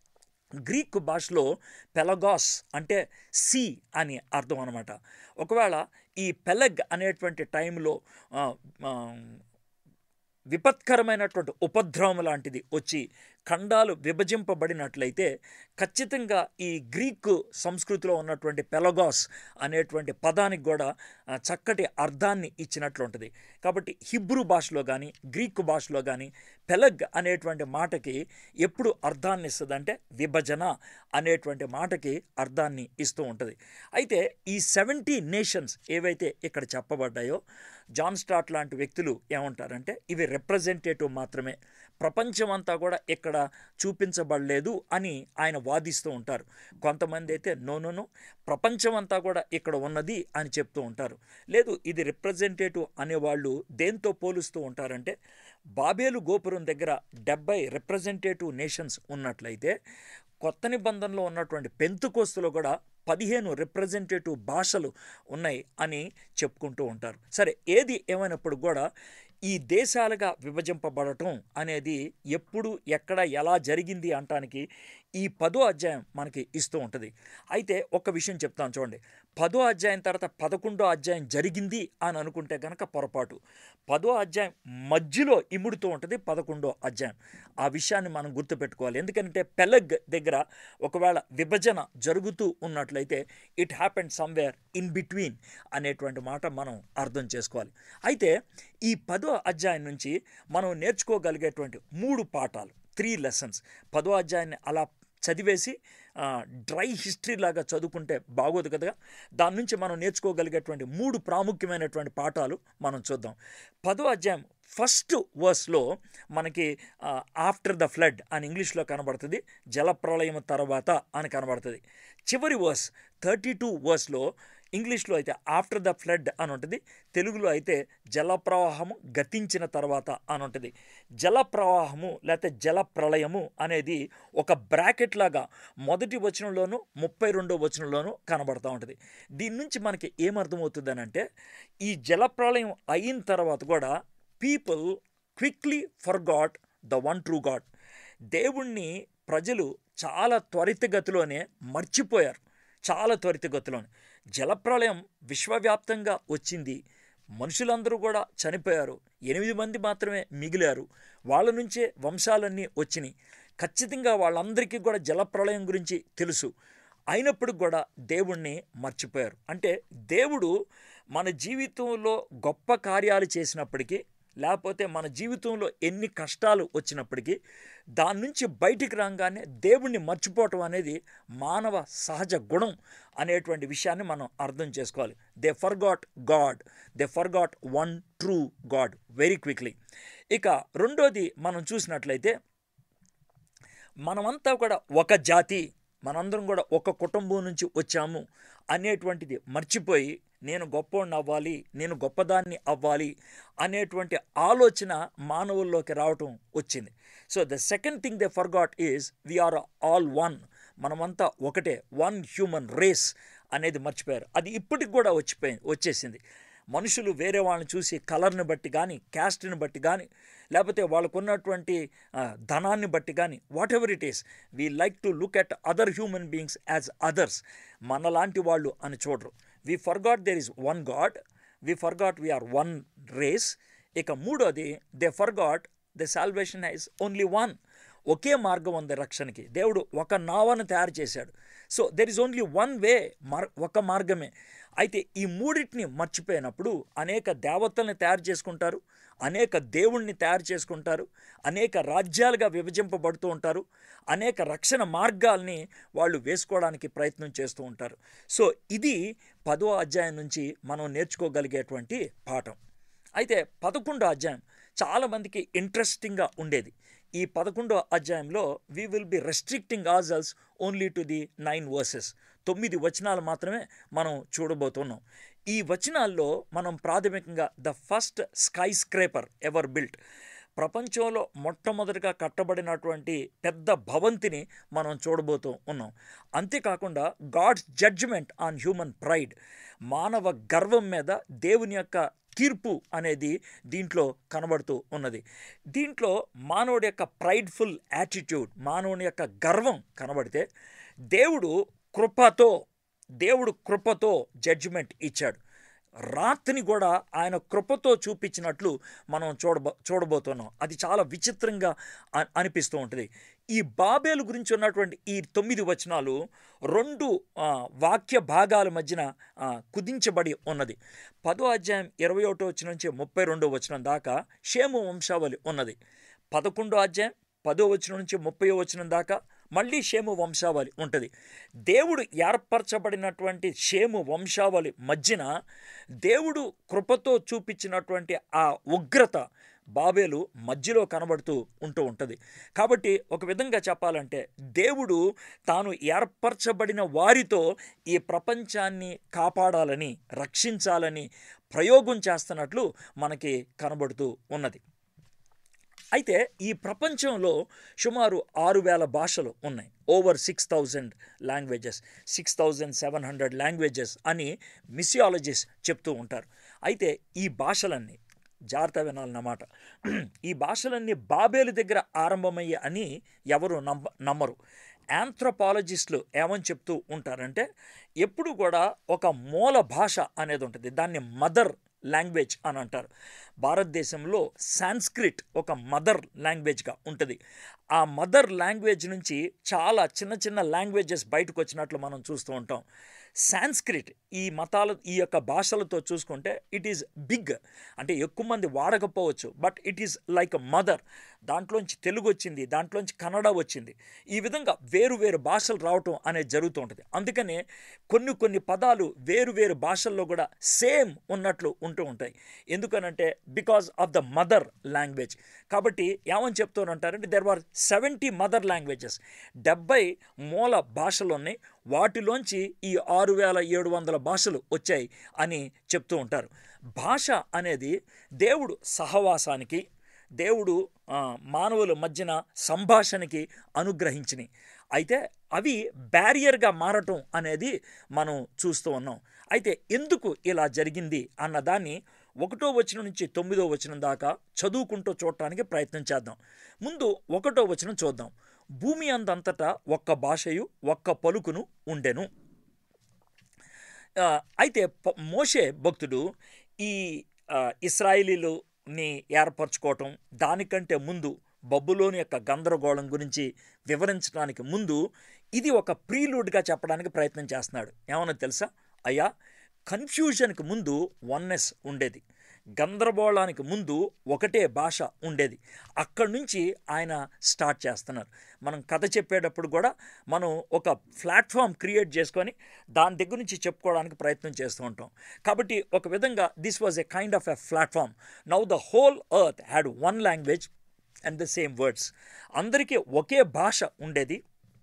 గ్రీక్ భాషలో పెలగాస్ అంటే సి అని అర్థం అనమాట ఒకవేళ ఈ పెలగ్ అనేటువంటి టైంలో ఆ, ఆ, విపత్కరమైనటువంటి ఉపద్రవం లాంటిది వచ్చి ఖండాలు విభజింపబడినట్లయితే ఖచ్చితంగా ఈ గ్రీకు సంస్కృతిలో ఉన్నటువంటి పెలగాస్ అనేటువంటి పదానికి కూడా ఆ, చక్కటి అర్థాన్ని ఇచ్చినట్లు ఉంటుంది కాబట్టి హిబ్రూ భాషలో కానీ గ్రీకు భాషలో కానీ పెలగ్ అనేటువంటి మాటకి ఎప్పుడు అర్థాన్ని ఇస్తుందంటే విభజన అనేటువంటి మాటకి అర్థాన్ని ఇస్తూ ఉంటుంది అయితే ఈ సెవెంటీ నేషన్స్ ఏవైతే ఇక్కడ చెప్పబడ్డాయో జాన్ స్టార్ట్ లాంటి వ్యక్తులు ఏమంటారంటే ఇవి రిప్రజెంటేటివ్ మాత్రమే ప్రపంచమంతా కూడా ఇక్కడ చూపించబడలేదు అని ఆయన వాదిస్తూ ఉంటారు కొంతమంది అయితే నో నో నో ప్రపంచమంతా కూడా ఇక్కడ ఉన్నది అని చెప్తూ ఉంటారు లేదు ఇది రిప్రజెంటేటివ్ అనేవాళ్ళు దేంతో పోలుస్తూ ఉంటారంటే బాబేలు గోపురం దగ్గర డెబ్బై రిప్రజెంటేటివ్ నేషన్స్ ఉన్నట్లయితే కొత్త నిబంధనలో ఉన్నటువంటి పెంతుకోస్తులో కూడా పదిహేను రిప్రజెంటేటివ్ భాషలు ఉన్నాయి అని చెప్పుకుంటూ ఉంటారు సరే ఏది ఏమైనప్పుడు కూడా ఈ దేశాలుగా విభజింపబడటం అనేది ఎప్పుడు ఎక్కడ ఎలా జరిగింది అంటానికి ఈ పదో అధ్యాయం మనకి ఇస్తూ ఉంటుంది అయితే ఒక విషయం చెప్తాను చూడండి పదో అధ్యాయం తర్వాత పదకొండో అధ్యాయం జరిగింది అని అనుకుంటే కనుక పొరపాటు పదో అధ్యాయం మధ్యలో ఇముడుతూ ఉంటుంది పదకొండో అధ్యాయం ఆ విషయాన్ని మనం గుర్తుపెట్టుకోవాలి ఎందుకంటే పెలగ్ దగ్గర ఒకవేళ విభజన జరుగుతూ ఉన్నట్లయితే it happened somewhere in between అనేటువంటి మాట మనం అర్థం చేసుకోవాలి అయితే ఈ పదో అధ్యాయం నుంచి మనం నేర్చుకోగలిగేటువంటి మూడు పాఠాలు త్రీ లెసన్స్ పదో అధ్యాయాన్ని అలా చదివేసి డ్రై హిస్టరీ లాగా చదువుకుంటే బాగోదు కదా దాని నుంచి మనం నేర్చుకోగలిగేటువంటి మూడు ప్రాముఖ్యమైనటువంటి పాఠాలు మనం చూద్దాం పదో అధ్యాయం ఫస్ట్ వర్స్లో మనకి ఆఫ్టర్ ద ఫ్లడ్ అని ఇంగ్లీష్లో కనబడుతుంది జలప్రళయం తర్వాత అని కనబడుతుంది చివరి వర్స్ థర్టీ టూ వర్స్లో ఇంగ్లీష్లో అయితే ఆఫ్టర్ ద ఫ్లడ్ అని ఉంటుంది తెలుగులో అయితే జలప్రవాహము గతించిన తర్వాత అని ఉంటుంది జలప్రవాహము లేకపోతే జల ప్రళయము అనేది ఒక బ్రాకెట్ లాగా మొదటి వచనంలోనూ ముప్పై రెండో వచనంలోనూ కనబడుతూ ఉంటుంది దీని నుంచి మనకి ఏమర్థమవుతుంది అని అంటే ఈ జలప్రళయం అయిన తర్వాత కూడా people quickly for God the one true God దేవుణ్ణి ప్రజలు చాలా త్వరితగతిలోనే మర్చిపోయారు చాలా త్వరితగతిలోనే జలప్రళయం విశ్వవ్యాప్తంగా వచ్చింది మనుషులందరూ కూడా చనిపోయారు ఎనిమిది మంది మాత్రమే మిగిలారు వాళ్ళ నుంచే వంశాలన్నీ వచ్చినాయి ఖచ్చితంగా వాళ్ళందరికీ కూడా జలప్రళయం గురించి తెలుసు అయినప్పటికి కూడా దేవుణ్ణి మర్చిపోయారు అంటే దేవుడు మన జీవితంలో గొప్ప కార్యాలు చేసినప్పటికీ లేకపోతే మన జీవితంలో ఎన్ని కష్టాలు వచ్చినప్పటికీ దాని నుంచి బయటికి రాగానే దేవుణ్ణి మర్చిపోవటం అనేది మానవ సహజ గుణం అనేటువంటి విషయాన్ని మనం అర్థం చేసుకోవాలి they forgot God they forgot one true God very quickly ఇక రెండోది మనం చూసినట్లయితే మనమంతా కూడా ఒక జాతి మనందరం కూడా ఒక కుటుంబం నుంచి వచ్చాము అనేటువంటిది మర్చిపోయి నేను గొప్పవాడిని అవ్వాలి నేను గొప్పదాన్ని అవ్వాలి అనేటువంటి ఆలోచన మానవుల్లోకి రావటం వచ్చింది so the second thing they forgot is we're all one మనమంతా ఒకటే వన్ హ్యూమన్ రేస్ అనేది మర్చిపోయారు అది ఇప్పటికి కూడా వచ్చిపోయి వచ్చేసింది మనుషులు వేరే వాళ్ళని చూసి కలర్ని బట్టి కానీ క్యాస్ట్ని బట్టి కానీ లేకపోతే వాళ్ళకు ఉన్నటువంటి ధనాన్ని బట్టి కానీ whatever it is we like to look at other human beings as others మనలాంటి వాళ్ళు అని చూడరు we forgot there is one God we forgot we're one race ఇక మూడోది they forgot the salvation has only one ఒకే మార్గం ఉంది రక్షణకి దేవుడు ఒక నావను తయారు చేశాడు so there is only one way మార్ ఒక మార్గమే అయితే ఈ మూడింటిని మర్చిపోయినప్పుడు అనేక దేవతల్ని తయారు చేసుకుంటారు అనేక దేవుణ్ణి తయారు చేసుకుంటారు అనేక రాజ్యాలుగా విభజింపబడుతూ ఉంటారు అనేక రక్షణ మార్గాల్ని వాళ్ళు వేసుకోవడానికి ప్రయత్నం చేస్తూ ఉంటారు సో ఇది పదో అధ్యాయం నుంచి మనం నేర్చుకోగలిగేటువంటి పాఠం అయితే పదకొండో అధ్యాయం చాలామందికి ఇంట్రెస్టింగ్గా ఉండేది ఈ పదకొండో అధ్యాయంలో we will be restricting ourselves only to the nine verses తొమ్మిది వచనాలు మాత్రమే మనం చూడబోతున్నాం ఈ వచనాల్లో మనం ప్రాథమికంగా the first skyscraper ever built ప్రపంచంలో మొట్టమొదటిగా కట్టబడినటువంటి పెద్ద భవంతిని మనం చూడబోతూ ఉన్నాం అంతేకాకుండా God's judgement on human pride మానవ గర్వం మీద దేవుని యొక్క తీర్పు అనేది దీంట్లో కనబడుతూ ఉన్నది దీంట్లో మానవుడి యొక్క ప్రైడ్ఫుల్ యాటిట్యూడ్ మానవుని యొక్క గర్వం కనబడితే దేవుడు కృపతో దేవుడు కృపతో జడ్జిమెంట్ ఇచ్చాడు రాత్రిని కూడా ఆయన కృపతో చూపించినట్లు మనం చూడబో చూడబోతున్నాం అది చాలా విచిత్రంగా అనిపిస్తూ ఉంటుంది ఈ బాబేలు గురించి ఉన్నటువంటి ఈ తొమ్మిది వచనాలు రెండు వాక్య భాగాల మధ్యన కుదించబడి ఉన్నది పదో అధ్యాయం ఇరవై ఒకటో వచ్చిన నుంచి ముప్పై రెండో వచనం దాకా షేము వంశావళి ఉన్నది పదకొండో అధ్యాయం పదో వచనం నుంచి ముప్పై వచనం దాకా మళ్ళీ షేము వంశావళి ఉంటుంది దేవుడు ఏర్పరచబడినటువంటి షేము వంశావళి మధ్యన దేవుడు కృపతో చూపించినటువంటి ఆ ఉగ్రత బాబేలు మధ్యలో కనబడుతూ ఉంటూ ఉంటుంది కాబట్టి ఒక విధంగా చెప్పాలంటే దేవుడు తాను ఏర్పరచబడిన వారితో ఈ ప్రపంచాన్ని కాపాడాలని రక్షించాలని ప్రయోగం చేస్తున్నట్లు మనకి కనబడుతూ ఉన్నది అయితే ఈ ప్రపంచంలో సుమారు ఆరు వేల భాషలు ఉన్నాయి over six thousand languages six thousand seven hundred languages అని మిసియాలజిస్ట్ చెప్తూ ఉంటారు అయితే ఈ భాషలన్నీ జాగ్రత్త వినాలన్నమాట ఈ భాషలన్నీ బాబేలు దగ్గర ఆరంభమయ్యే అని ఎవరు నమ్మ నమ్మరు యాంథ్రోపాలజిస్టులు ఏమని చెప్తూ ఉంటారంటే ఎప్పుడు కూడా ఒక మూల భాష అనేది ఉంటుంది దాన్ని మదర్ లాంగ్వేజ్ అని అంటారు భారతదేశంలో సాంస్క్రిట్ ఒక మదర్ లాంగ్వేజ్గా ఉంటుంది ఆ మదర్ లాంగ్వేజ్ నుంచి చాలా చిన్న చిన్న లాంగ్వేజెస్ బయటకు వచ్చినట్లు మనం చూస్తూ ఉంటాం సాంస్క్రిట్ ఈ మతాల ఈ యొక్క భాషలతో చూసుకుంటే ఇట్ ఈస్ బిగ్ అంటే ఎక్కువ మంది వాడకపోవచ్చు but it is like mother దాంట్లోంచి తెలుగు వచ్చింది దాంట్లోంచి కన్నడ వచ్చింది ఈ విధంగా వేరు వేరు భాషలు రావటం అనేది జరుగుతూ ఉంటుంది అందుకనే కొన్ని కొన్ని పదాలు వేరు వేరు భాషల్లో కూడా సేమ్ ఉన్నట్లు ఉంటూ ఉంటాయి ఎందుకనంటే because of the mother language కాబట్టి ఏమని చెప్తానంటారంటే there are seventy mother languages డెబ్బై మూల భాషలు ఉన్నాయి వాటిలోంచి ఈ ఆరు వేల ఏడు వందల భాషలు వచ్చాయి అని చెప్తూ ఉంటారు భాష అనేది దేవుడు సహవాసానికి దేవుడు ఆ, మానవుల మధ్యన సంభాషణకి అనుగ్రహించినవి అయితే అవి బ్యారియర్గా మారటం అనేది మనం చూస్తూ ఉన్నాం అయితే ఎందుకు ఇలా జరిగింది అన్నదాన్ని ఒకటో వచనం నుంచి తొమ్మిదో వచనం దాకా చదువుకుంటూ చూడటానికి ప్రయత్నం చేద్దాం ముందు ఒకటో వచనం చూద్దాం భూమి అందంతటా ఒక్క భాషయు ఒక్క పలుకును ఉండెను ఆ, అయితే ప- మోషే భక్తుడు ఈ ఆ, ఇస్రాయేలీలుని ఏర్పరచుకోవటం దానికంటే ముందు బబ్బులోని యొక్క గందరగోళం గురించి వివరించడానికి ముందు ఇది ఒక ప్రీలూడ్గా చెప్పడానికి ప్రయత్నం చేస్తున్నాడు ఏమన్నా తెలుసా అయ్యా కన్ఫ్యూజన్కి ముందు వన్నెస్ ఉండేది గందరగోళానికి ముందు ఒకటే భాష ఉండేది అక్కడి నుంచి ఆయన స్టార్ట్ చేస్తున్నారు మనం కథ చెప్పేటప్పుడు కూడా మనం ఒక ప్లాట్ఫామ్ క్రియేట్ చేసుకొని దాని దగ్గర నుంచి చెప్పుకోవడానికి ప్రయత్నం చేస్తూ ఉంటాం కాబట్టి ఒక విధంగా this was a kind of a platform now the whole earth had one language and the same words అందరికీ ఒకే భాష ఉండేది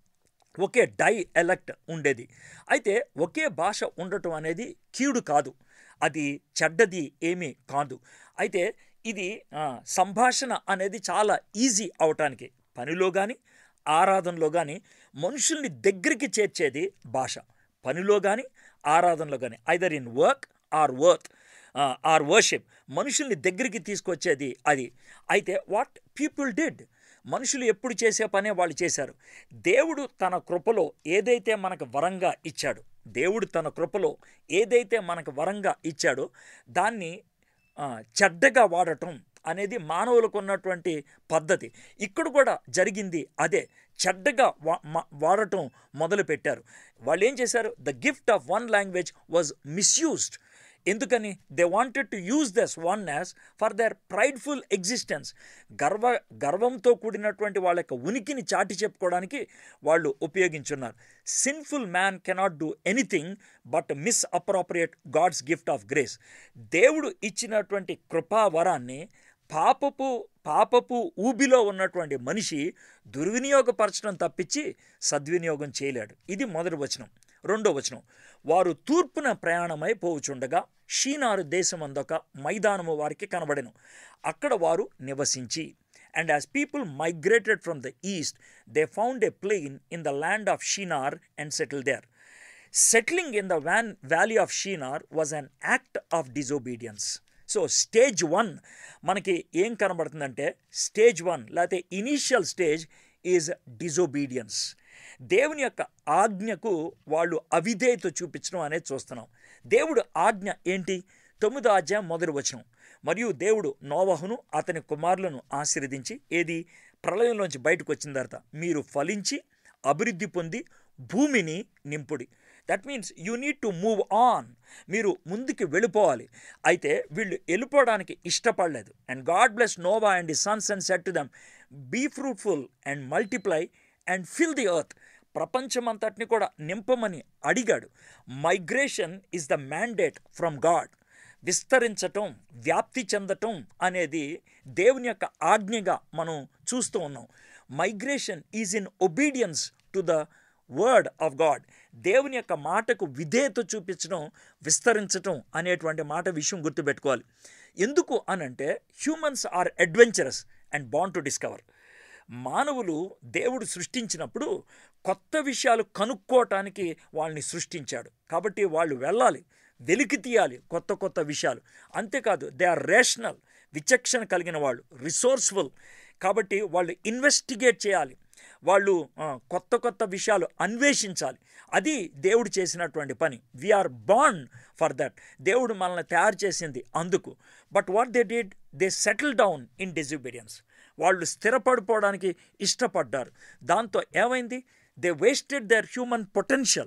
ఒకే డై ఎలక్ట్ ఉండేది అయితే ఒకే భాష ఉండటం అనేది కీడు కాదు అది చెడ్డది ఏమీ కాదు అయితే ఇది ఆ, సంభాషణ అనేది చాలా ఈజీ అవటానికి పనిలో కానీ ఆరాధనలో కానీ మనుషుల్ని దగ్గరికి చేర్చేది భాష పనిలో కానీ ఆరాధనలో కానీ either in work or work or worship మనుషుల్ని దగ్గరికి తీసుకొచ్చేది అది అయితే వాట్ పీపుల్ డిడ్ మనుషులు ఎప్పుడు చేసే పనే వాళ్ళు చేశారు దేవుడు తన కృపలో ఏదైతే మనకు వరంగా ఇచ్చాడు దేవుడు తన కృపలో ఏదైతే మనకు వరంగా ఇచ్చాడో దాన్ని ఆ, చెడ్డగా వాడటం అనేది మానవులకు ఉన్నటువంటి పద్ధతి ఇక్కడ కూడా జరిగింది అదే చెడ్డగా వా మా- వాడటం మొదలుపెట్టారు వాళ్ళు ఏం చేశారు the gift of one language was misused ఎందుకని they wanted to use this one as for their prideful existence గర్వ గర్వంతో కూడినటువంటి వాళ్ళ యొక్క ఉనికిని చాటి చెప్పుకోవడానికి వాళ్ళు ఉపయోగించున్నారు sinful man cannot do anything but misappropriate God's gift of grace దేవుడు ఇచ్చినటువంటి కృపావరాన్ని పాపపు పాపపు ఊబిలో ఉన్నటువంటి మనిషి దుర్వినియోగపరచడం తప్పించి సద్వినియోగం చేయలేడు ఇది మొదటి వచనం రెండో వచనం వారు తూర్పున ప్రయాణమై పోవుచుండగా షీనారు దేశమందొక మైదానము వారికి కనబడెను అక్కడ వారు నివసించి and as people migrated from the east they found a plain in the land of Shinar and settle there settling in the van valley of Shinar was an act of disobedience so stage one మనకి ఏం కనబడుతుందంటే stage one లేకపోతే initial stage is disobedience దేవుని యొక్క ఆజ్ఞకు వాళ్ళు అవిధేయత చూపించడం అనేది చూస్తున్నాం దేవుడు ఆజ్ఞ ఏంటి తొమ్మిదో అధ్యాయం మొదటి వచనం మరియు దేవుడు నోవహును అతని కుమారులను ఆశీర్వదించి ఏది ప్రళయంలోంచి బయటకు వచ్చిన తర్వాత మీరు ఫలించి అభివృద్ధి పొంది భూమిని నింపుడి that means you need to move on మీరు ముందుకు వెళ్ళిపోవాలి అయితే వీళ్ళు వెళ్ళిపోవడానికి ఇష్టపడలేదు and God bless Noah and sons and said to them be fruitful and multiply and fill the earth ప్రపంచమంతటిని కూడా నింపమని అడిగాడు migration is the mandate from God విస్తరించటం వ్యాప్తి చెందటం అనేది దేవుని యొక్క ఆజ్ఞగా మనం చూస్తూ ఉన్నాం migration is in obedience to the word of God దేవుని యొక్క మాటకు విధేయత చూపించడం విస్తరించటం అనేటువంటి మాట విషయం గుర్తుపెట్టుకోవాలి ఎందుకు అనంటే humans are adventurous and bound to discover మానవులు దేవుడు సృష్టించినప్పుడు కొత్త విషయాలు కనుక్కోవటానికి వాళ్ళని సృష్టించాడు కాబట్టి వాళ్ళు వెళ్ళాలి వెలికి తీయాలి కొత్త కొత్త విషయాలు అంతేకాదు దే ఆర్ రేషనల్ విచక్షణ కలిగిన వాళ్ళు రిసోర్స్ఫుల్ కాబట్టి వాళ్ళు ఇన్వెస్టిగేట్ చేయాలి వాళ్ళు ఆ, కొత్త కొత్త విషయాలు అన్వేషించాలి అది దేవుడు చేసినటువంటి పని వీఆర్ బాండ్ ఫర్ దట్ దేవుడు మనల్ని తయారు చేసింది అందుకు but what they did they settle down in disobedience వాళ్ళు స్థిరపడిపోవడానికి ఇష్టపడ్డారు దాంతో ఏమైంది they wasted their human potential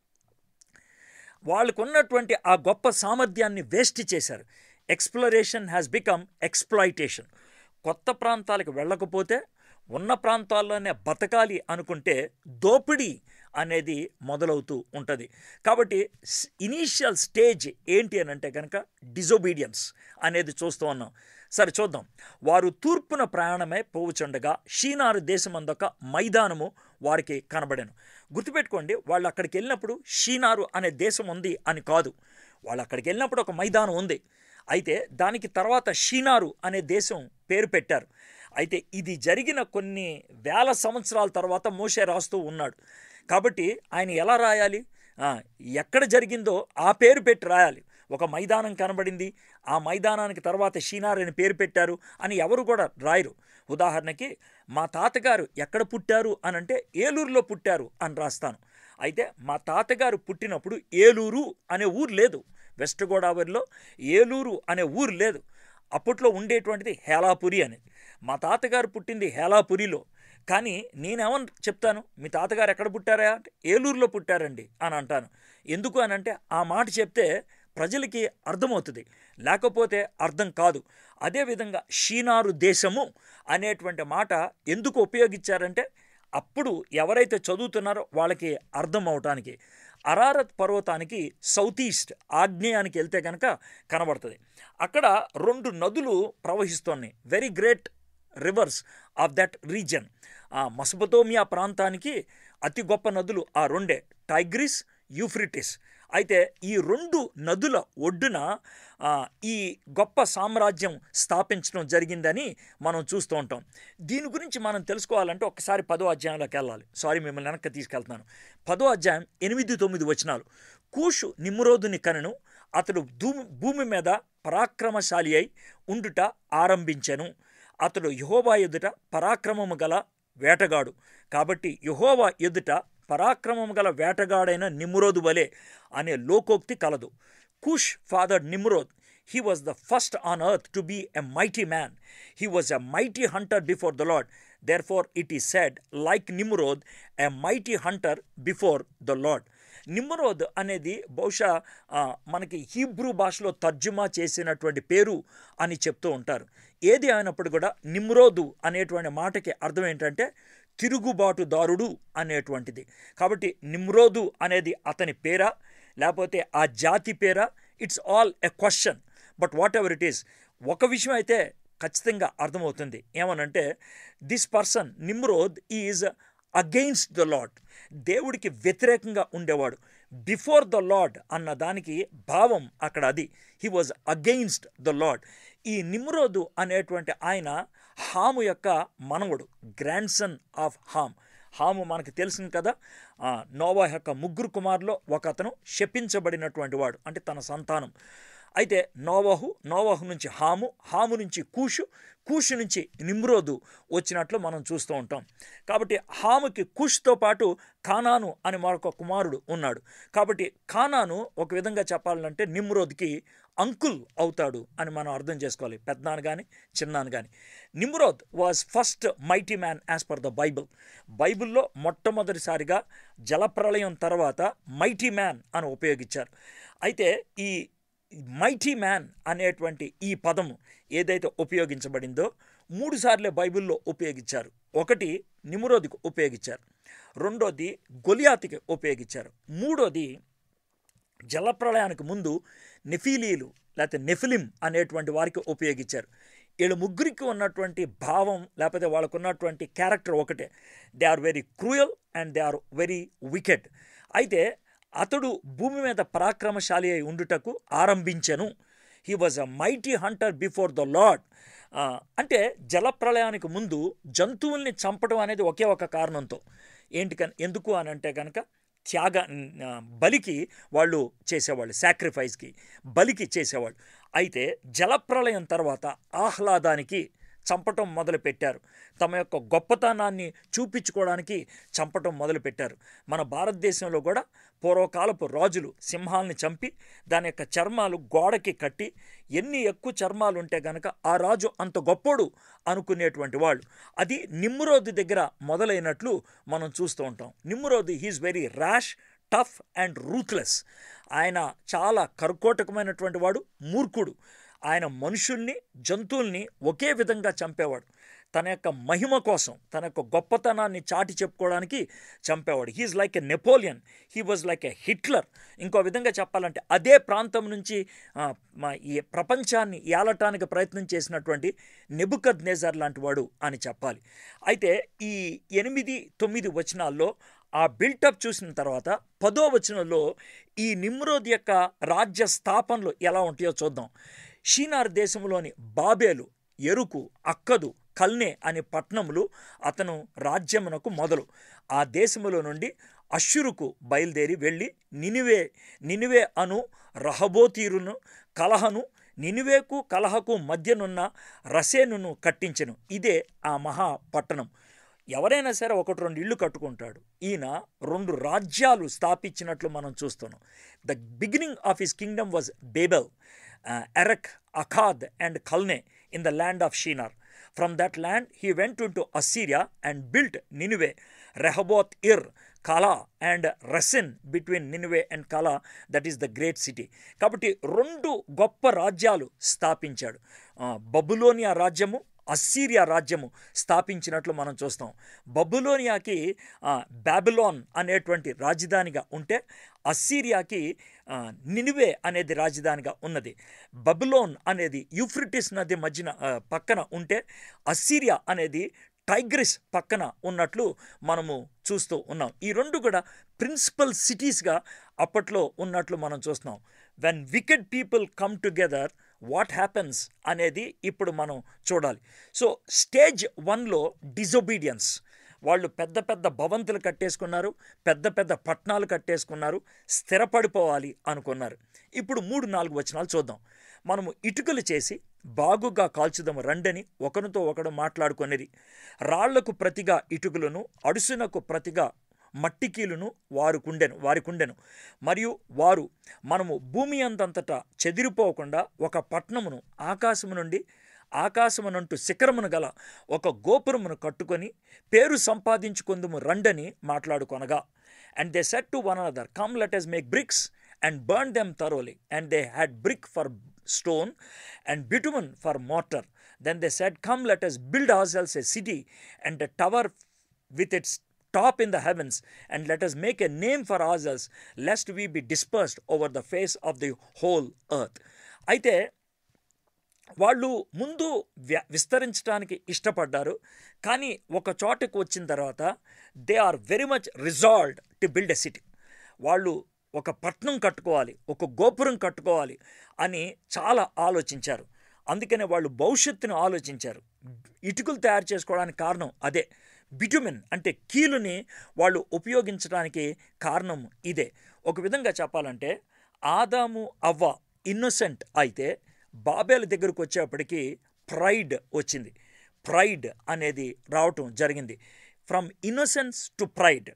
వాళ్ళకు ఉన్నటువంటి ఆ గొప్ప సామర్థ్యాన్ని వేస్ట్ చేశారు ఎక్స్ప్లోరేషన్ హ్యాస్ బికమ్ ఎక్స్ప్లాయిటేషన్ కొత్త ప్రాంతాలకు వెళ్ళకపోతే ఉన్న ప్రాంతాల్లోనే బతకాలి అనుకుంటే దోపిడీ అనేది మొదలవుతూ ఉంటుంది కాబట్టి ఇనీషియల్ స్టేజ్ ఏంటి అని అంటే కనుక డిజొబీడియన్స్ అనేది చూస్తూ ఉన్నాం సరే చూద్దాం వారు తూర్పున ప్రయాణమై పోవుచుండగా షీనారు దేశమందొక మైదానము వారికి కనబడాను గుర్తుపెట్టుకోండి వాళ్ళు అక్కడికి వెళ్ళినప్పుడు షీనారు అనే దేశం ఉంది అని కాదు వాళ్ళు అక్కడికి వెళ్ళినప్పుడు ఒక మైదానం ఉంది అయితే దానికి తర్వాత షీనారు అనే దేశం పేరు పెట్టారు అయితే ఇది జరిగిన కొన్ని వేల సంవత్సరాల తర్వాత మోషే రాస్తూ ఉన్నాడు కాబట్టి ఆయన ఎలా రాయాలి ఆ, ఎక్కడ జరిగిందో ఆ పేరు పెట్టి రాయాలి ఒక మైదానం కనబడింది ఆ మైదానానికి తర్వాత షీనార్ అని పేరు పెట్టారు అని ఎవరు కూడా రాయరు ఉదాహరణకి మా తాతగారు ఎక్కడ పుట్టారు అని అంటే ఏలూరులో పుట్టారు అని రాస్తాను అయితే మా తాతగారు పుట్టినప్పుడు ఏలూరు అనే ఊరు లేదు వెస్ట్ గోదావరిలో ఏలూరు అనే ఊరు లేదు అప్పట్లో ఉండేటువంటిది హేలాపురి అనేది మా తాతగారు పుట్టింది హేలాపురిలో కానీ నేనేమని చెప్తాను మీ తాతగారు ఎక్కడ పుట్టారా అంటే ఏలూరులో పుట్టారండి అని అంటాను ఎందుకు అని అంటే ఆ మాట చెప్తే ప్రజలకి అర్థమవుతుంది లేకపోతే అర్థం కాదు అదేవిధంగా షీనారు దేశము అనేటువంటి మాట ఎందుకు ఉపయోగించారంటే అప్పుడు ఎవరైతే చదువుతున్నారో వాళ్ళకి అర్థం అవటానికి అరారత్ పర్వతానికి సౌత్ ఈస్ట్ ఆగ్నేయానికి వెళ్తే కనుక కనబడుతుంది అక్కడ రెండు నదులు ప్రవహిస్తున్నాయి very great rivers of that reason ఆ మసపతోమియా ప్రాంతానికి అతి గొప్ప నదులు ఆ రెండే టైగ్రిస్ యూఫ్రిటిస్ అయితే ఈ రెండు నదుల ఒడ్డున ఆ, ఈ గొప్ప సామ్రాజ్యం స్థాపించడం జరిగిందని మనం చూస్తూ ఉంటాం దీని గురించి మనం తెలుసుకోవాలంటే ఒకసారి పదో అధ్యాయంలోకి వెళ్ళాలి సారీ మిమ్మల్ని వెనక్కి తీసుకెళ్తున్నాను పదో అధ్యాయం ఎనిమిది తొమ్మిది వచనాలు కూషు నిమ్రోదుని కనను అతడు భూమి భూమి మీద పరాక్రమశాలి అయి ఉండుట ఆరంభించెను అతడు యహోవా ఎదుట పరాక్రమము గల వేటగాడు కాబట్టి యహోవా ఎదుట పరాక్రమము గల వేటగాడైన నిమ్రోదు వలె అనే లోకోక్తి కలదు Cush father Nimrod he was the first on earth to be a mighty man he was a mighty hunter before the Lord therefore it is said like Nimrod a mighty hunter before the Lord Nimrod అనేది బహుశా ఆ, మనకి Hebrew భాషలో తర్జుమా చేసినటువంటి పేరు అని చెప్తూ ఉంటారు ఏది అయినప్పుడు కూడా నిమ్రోదు అనేటువంటి మాటకి అర్థం ఏంటంటే తిరుగుబాటుదారుడు అనేటువంటిది కాబట్టి నిమ్రోదు అనేది అతని పేరా లేకపోతే ఆ జాతి పేరా it's all a question but whatever it is ఒక విషయం అయితే ఖచ్చితంగా అర్థమవుతుంది ఏమనంటే this person Nimrod is against the Lord దేవుడికి వ్యతిరేకంగా ఉండేవాడు బిఫోర్ ద లాడ్ అన్న దానికి భావం అక్కడ అది he was against the Lord ఈ నిమ్రోదు అనేటువంటి ఆయన హాము యొక్క మనవడు grandson of Ham Ham మనకు తెలిసింది కదా ఆ, నోవా యొక్క ముగ్గురు కుమారులో ఒక అతను శపించబడినటువంటి వాడు అంటే తన సంతానం అయితే నోవహు నోవహు నుంచి హాము హాము నుంచి కూషు కూషు నుంచి నిమ్రోదు వచ్చినట్లు మనం చూస్తూ ఉంటాం కాబట్టి హాముకి కూష్తో పాటు కానాను అని మరొక కుమారుడు ఉన్నాడు కాబట్టి కానాను ఒక విధంగా చెప్పాలంటే నిమ్రోద్కి అంకుల్ అవుతాడు అని మనం అర్థం చేసుకోవాలి పెద్దనాన్న కానీ చిన్నాన్న కానీ Nimrod was first mighty man as per the Bible బైబిల్లో మొట్టమొదటిసారిగా జలప్రళయం తర్వాత మైటీ మ్యాన్ అని ఉపయోగించారు అయితే ఈ మైటీ మ్యాన్ అనేటువంటి ఈ పదము ఏదైతే ఉపయోగించబడిందో మూడు సార్లే బైబిల్లో ఉపయోగించారు ఒకటి నిమురోదికి ఉపయోగించారు రెండోది గొలియాతికి ఉపయోగించారు మూడోది జలప్రళయానికి ముందు నెఫీలీలు లేకపోతే నెఫిలిం అనేటువంటి వారికి ఉపయోగించారు వీళ్ళు ముగ్గురికి ఉన్నటువంటి భావం లేకపోతే వాళ్ళకు ఉన్నటువంటి క్యారెక్టర్ ఒకటే they are very cruel and they are very wicked అయితే అతడు భూమి మీద పరాక్రమశాలి అయి ఉండుటకు ఆరంభించెను he was a mighty hunter before the Lord అంటే జలప్రళయానికి ముందు జంతువుల్ని చంపడం అనేది ఒకే ఒక కారణంతో ఏంటి కన్ ఎందుకు అని అంటే కనుక త్యాగ ఆ, బలికి వాళ్ళు చేసేవాళ్ళు సాక్రిఫైస్కి బలికి చేసేవాళ్ళు అయితే జలప్రలయం తర్వాత ఆహ్లాదానికి చంపటం మొదలుపెట్టారు తమ యొక్క గొప్పతనాన్ని చూపించుకోవడానికి చంపటం మొదలుపెట్టారు మన భారతదేశంలో కూడా పూర్వకాలపు రాజులు సింహాల్ని చంపి దాని యొక్క చర్మాలు గోడకి కట్టి ఎన్ని ఎక్కువ చర్మాలు ఉంటే గనక ఆ రాజు అంత గొప్పోడు అనుకునేటువంటి వాళ్ళు అది నిమ్రోది దగ్గర మొదలైనట్లు మనం చూస్తూ ఉంటాం నిమ్రోది he is very rash tough and ruthless ఆయన చాలా కర్కోటకమైనటువంటి వాడు మూర్ఖుడు ఆయన మనుషుల్ని జంతువుల్ని ఒకే విధంగా చంపేవాడు తన యొక్క మహిమ కోసం తన యొక్క గొప్పతనాన్ని చాటి చెప్పుకోవడానికి చంపేవాడు he is like a Napoleon he was like a Hitler ఇంకో విధంగా చెప్పాలంటే అదే ప్రాంతం నుంచి ఆ, మా ఈ ప్రపంచాన్ని ఏలటానికి ప్రయత్నం చేసినటువంటి నెబుకద్ నేజర్ లాంటి వాడు అని చెప్పాలి అయితే ఈ ఎనిమిది తొమ్మిది వచనాల్లో ఆ బిల్టప్ చూసిన తర్వాత పదో వచనంలో ఈ నిమ్రోద్ యొక్క రాజ్య స్థాపనలు ఎలా ఉంటాయో చూద్దాం షీనార్ దేశంలోని బాబేలు ఎరుకు అక్కదు కల్నే అనే పట్టణములు అతను రాజ్యమునకు మొదలు ఆ దేశములో నుండి అశ్షురుకు బయలుదేరి వెళ్ళి నినివే నినివే అను రహబోతీరును కలహను నినివేకు కలహకు మధ్యనున్న రసేనును కట్టించెను ఇదే ఆ మహా పట్టణం ఎవరైనా సరే ఒకటి రెండు ఇళ్ళు కట్టుకుంటాడు ఈయన రెండు రాజ్యాలు స్థాపించినట్లు మనం చూస్తున్నాం the beginning of his kingdom was Babel Erech Akkad and Calneh in the land of Shinar from that land he went to Assyria and built Nineveh Rehoboth Ir Calah and Resen between Nineveh and Calah that is the great city కాబట్టి రెండు గొప్ప రాజ్యాలు స్థాపించాడు ఆ, బబులోనియా రాజ్యము Assyria రాజ్యము స్థాపించినట్లు మనం చూస్తాం బబులోనియాకి ఆ, బాబిలోన్ అనేటువంటి రాజధానిగా ఉంటే అస్సీరియాకి ఆ, నినివే అనేది రాజధానిగా ఉన్నది బబులోన్ అనేది యూఫ్రిటిస్ నది మధ్యన ఆ, పక్కన ఉంటే అస్సీరియా అనేది టైగ్రిస్ పక్కన ఉన్నట్లు మనము చూస్తూ ఉన్నాం ఈ రెండు కూడా ప్రిన్సిపల్ సిటీస్గా అప్పట్లో ఉన్నట్లు మనం చూస్తున్నాం when wicked people come together what happens అనేది ఇప్పుడు మనం చూడాలి సో స్టేజ్ వన్లో డిజొబీడియన్స్ వాళ్ళు పెద్ద పెద్ద భవంతులు కట్టేసుకున్నారు పెద్ద పెద్ద పట్టణాలు కట్టేసుకున్నారు స్థిరపడిపోవాలి అనుకున్నారు ఇప్పుడు మూడు నాలుగు వచనాలు చూద్దాం మనము ఇటుకలు చేసి బాగుగా కాల్చుదాము రండని ఒకరితో ఒకడు మాట్లాడుకొనిరి రాళ్లకు ప్రతిగా ఇటుకలను అడుసునకు ప్రతిగా మట్టికీలును వారు కుండెను వారి కుండెను మరియు వారు మనము భూమి అంతంతటా చెదిరిపోకుండా ఒక పట్నమును ఆకాశము నుండి ఆకాశమునంటూ శిఖరమును గల ఒక గోపురమును కట్టుకొని పేరు సంపాదించుకుందుము రండని మాట్లాడుకొనగా and they said to one another come let's make bricks and burn them thoroughly and they had brick for stone and bitumen for mortar then they said come let's build ourselves a city and a tower with its top in the heavens, and let us make a name for ourselves, lest we be dispersed over the face of the whole earth. అయితే వాళ్ళు ముందు వ్య- విస్తరించడానికి ఇష్టపడ్డారు కానీ ఒక చోటకు వచ్చిన తర్వాత they are very much resolved to build a city వాళ్ళు ఒక పట్నం కట్టుకోవాలి ఒక గోపురం కట్టుకోవాలి అని చాలా ఆలోచించారు అందుకనే వాళ్ళు భవిష్యత్తును ఆలోచించారు ఇటుకలు తయారు చేసుకోవడానికి కారణం అదే బిటుమిన్ అంటే కీలుని వాళ్ళు ఉపయోగించడానికి కారణం ఇదే ఒక విధంగా చెప్పాలంటే ఆదాము అవ్వ ఇన్నోసెంట్ అయితే బాబేల దగ్గరకు వచ్చేప్పటికి ప్రైడ్ వచ్చింది ప్రైడ్ అనేది రావటం జరిగింది ఫ్రమ్ ఇన్నోసెన్స్ టు ప్రైడ్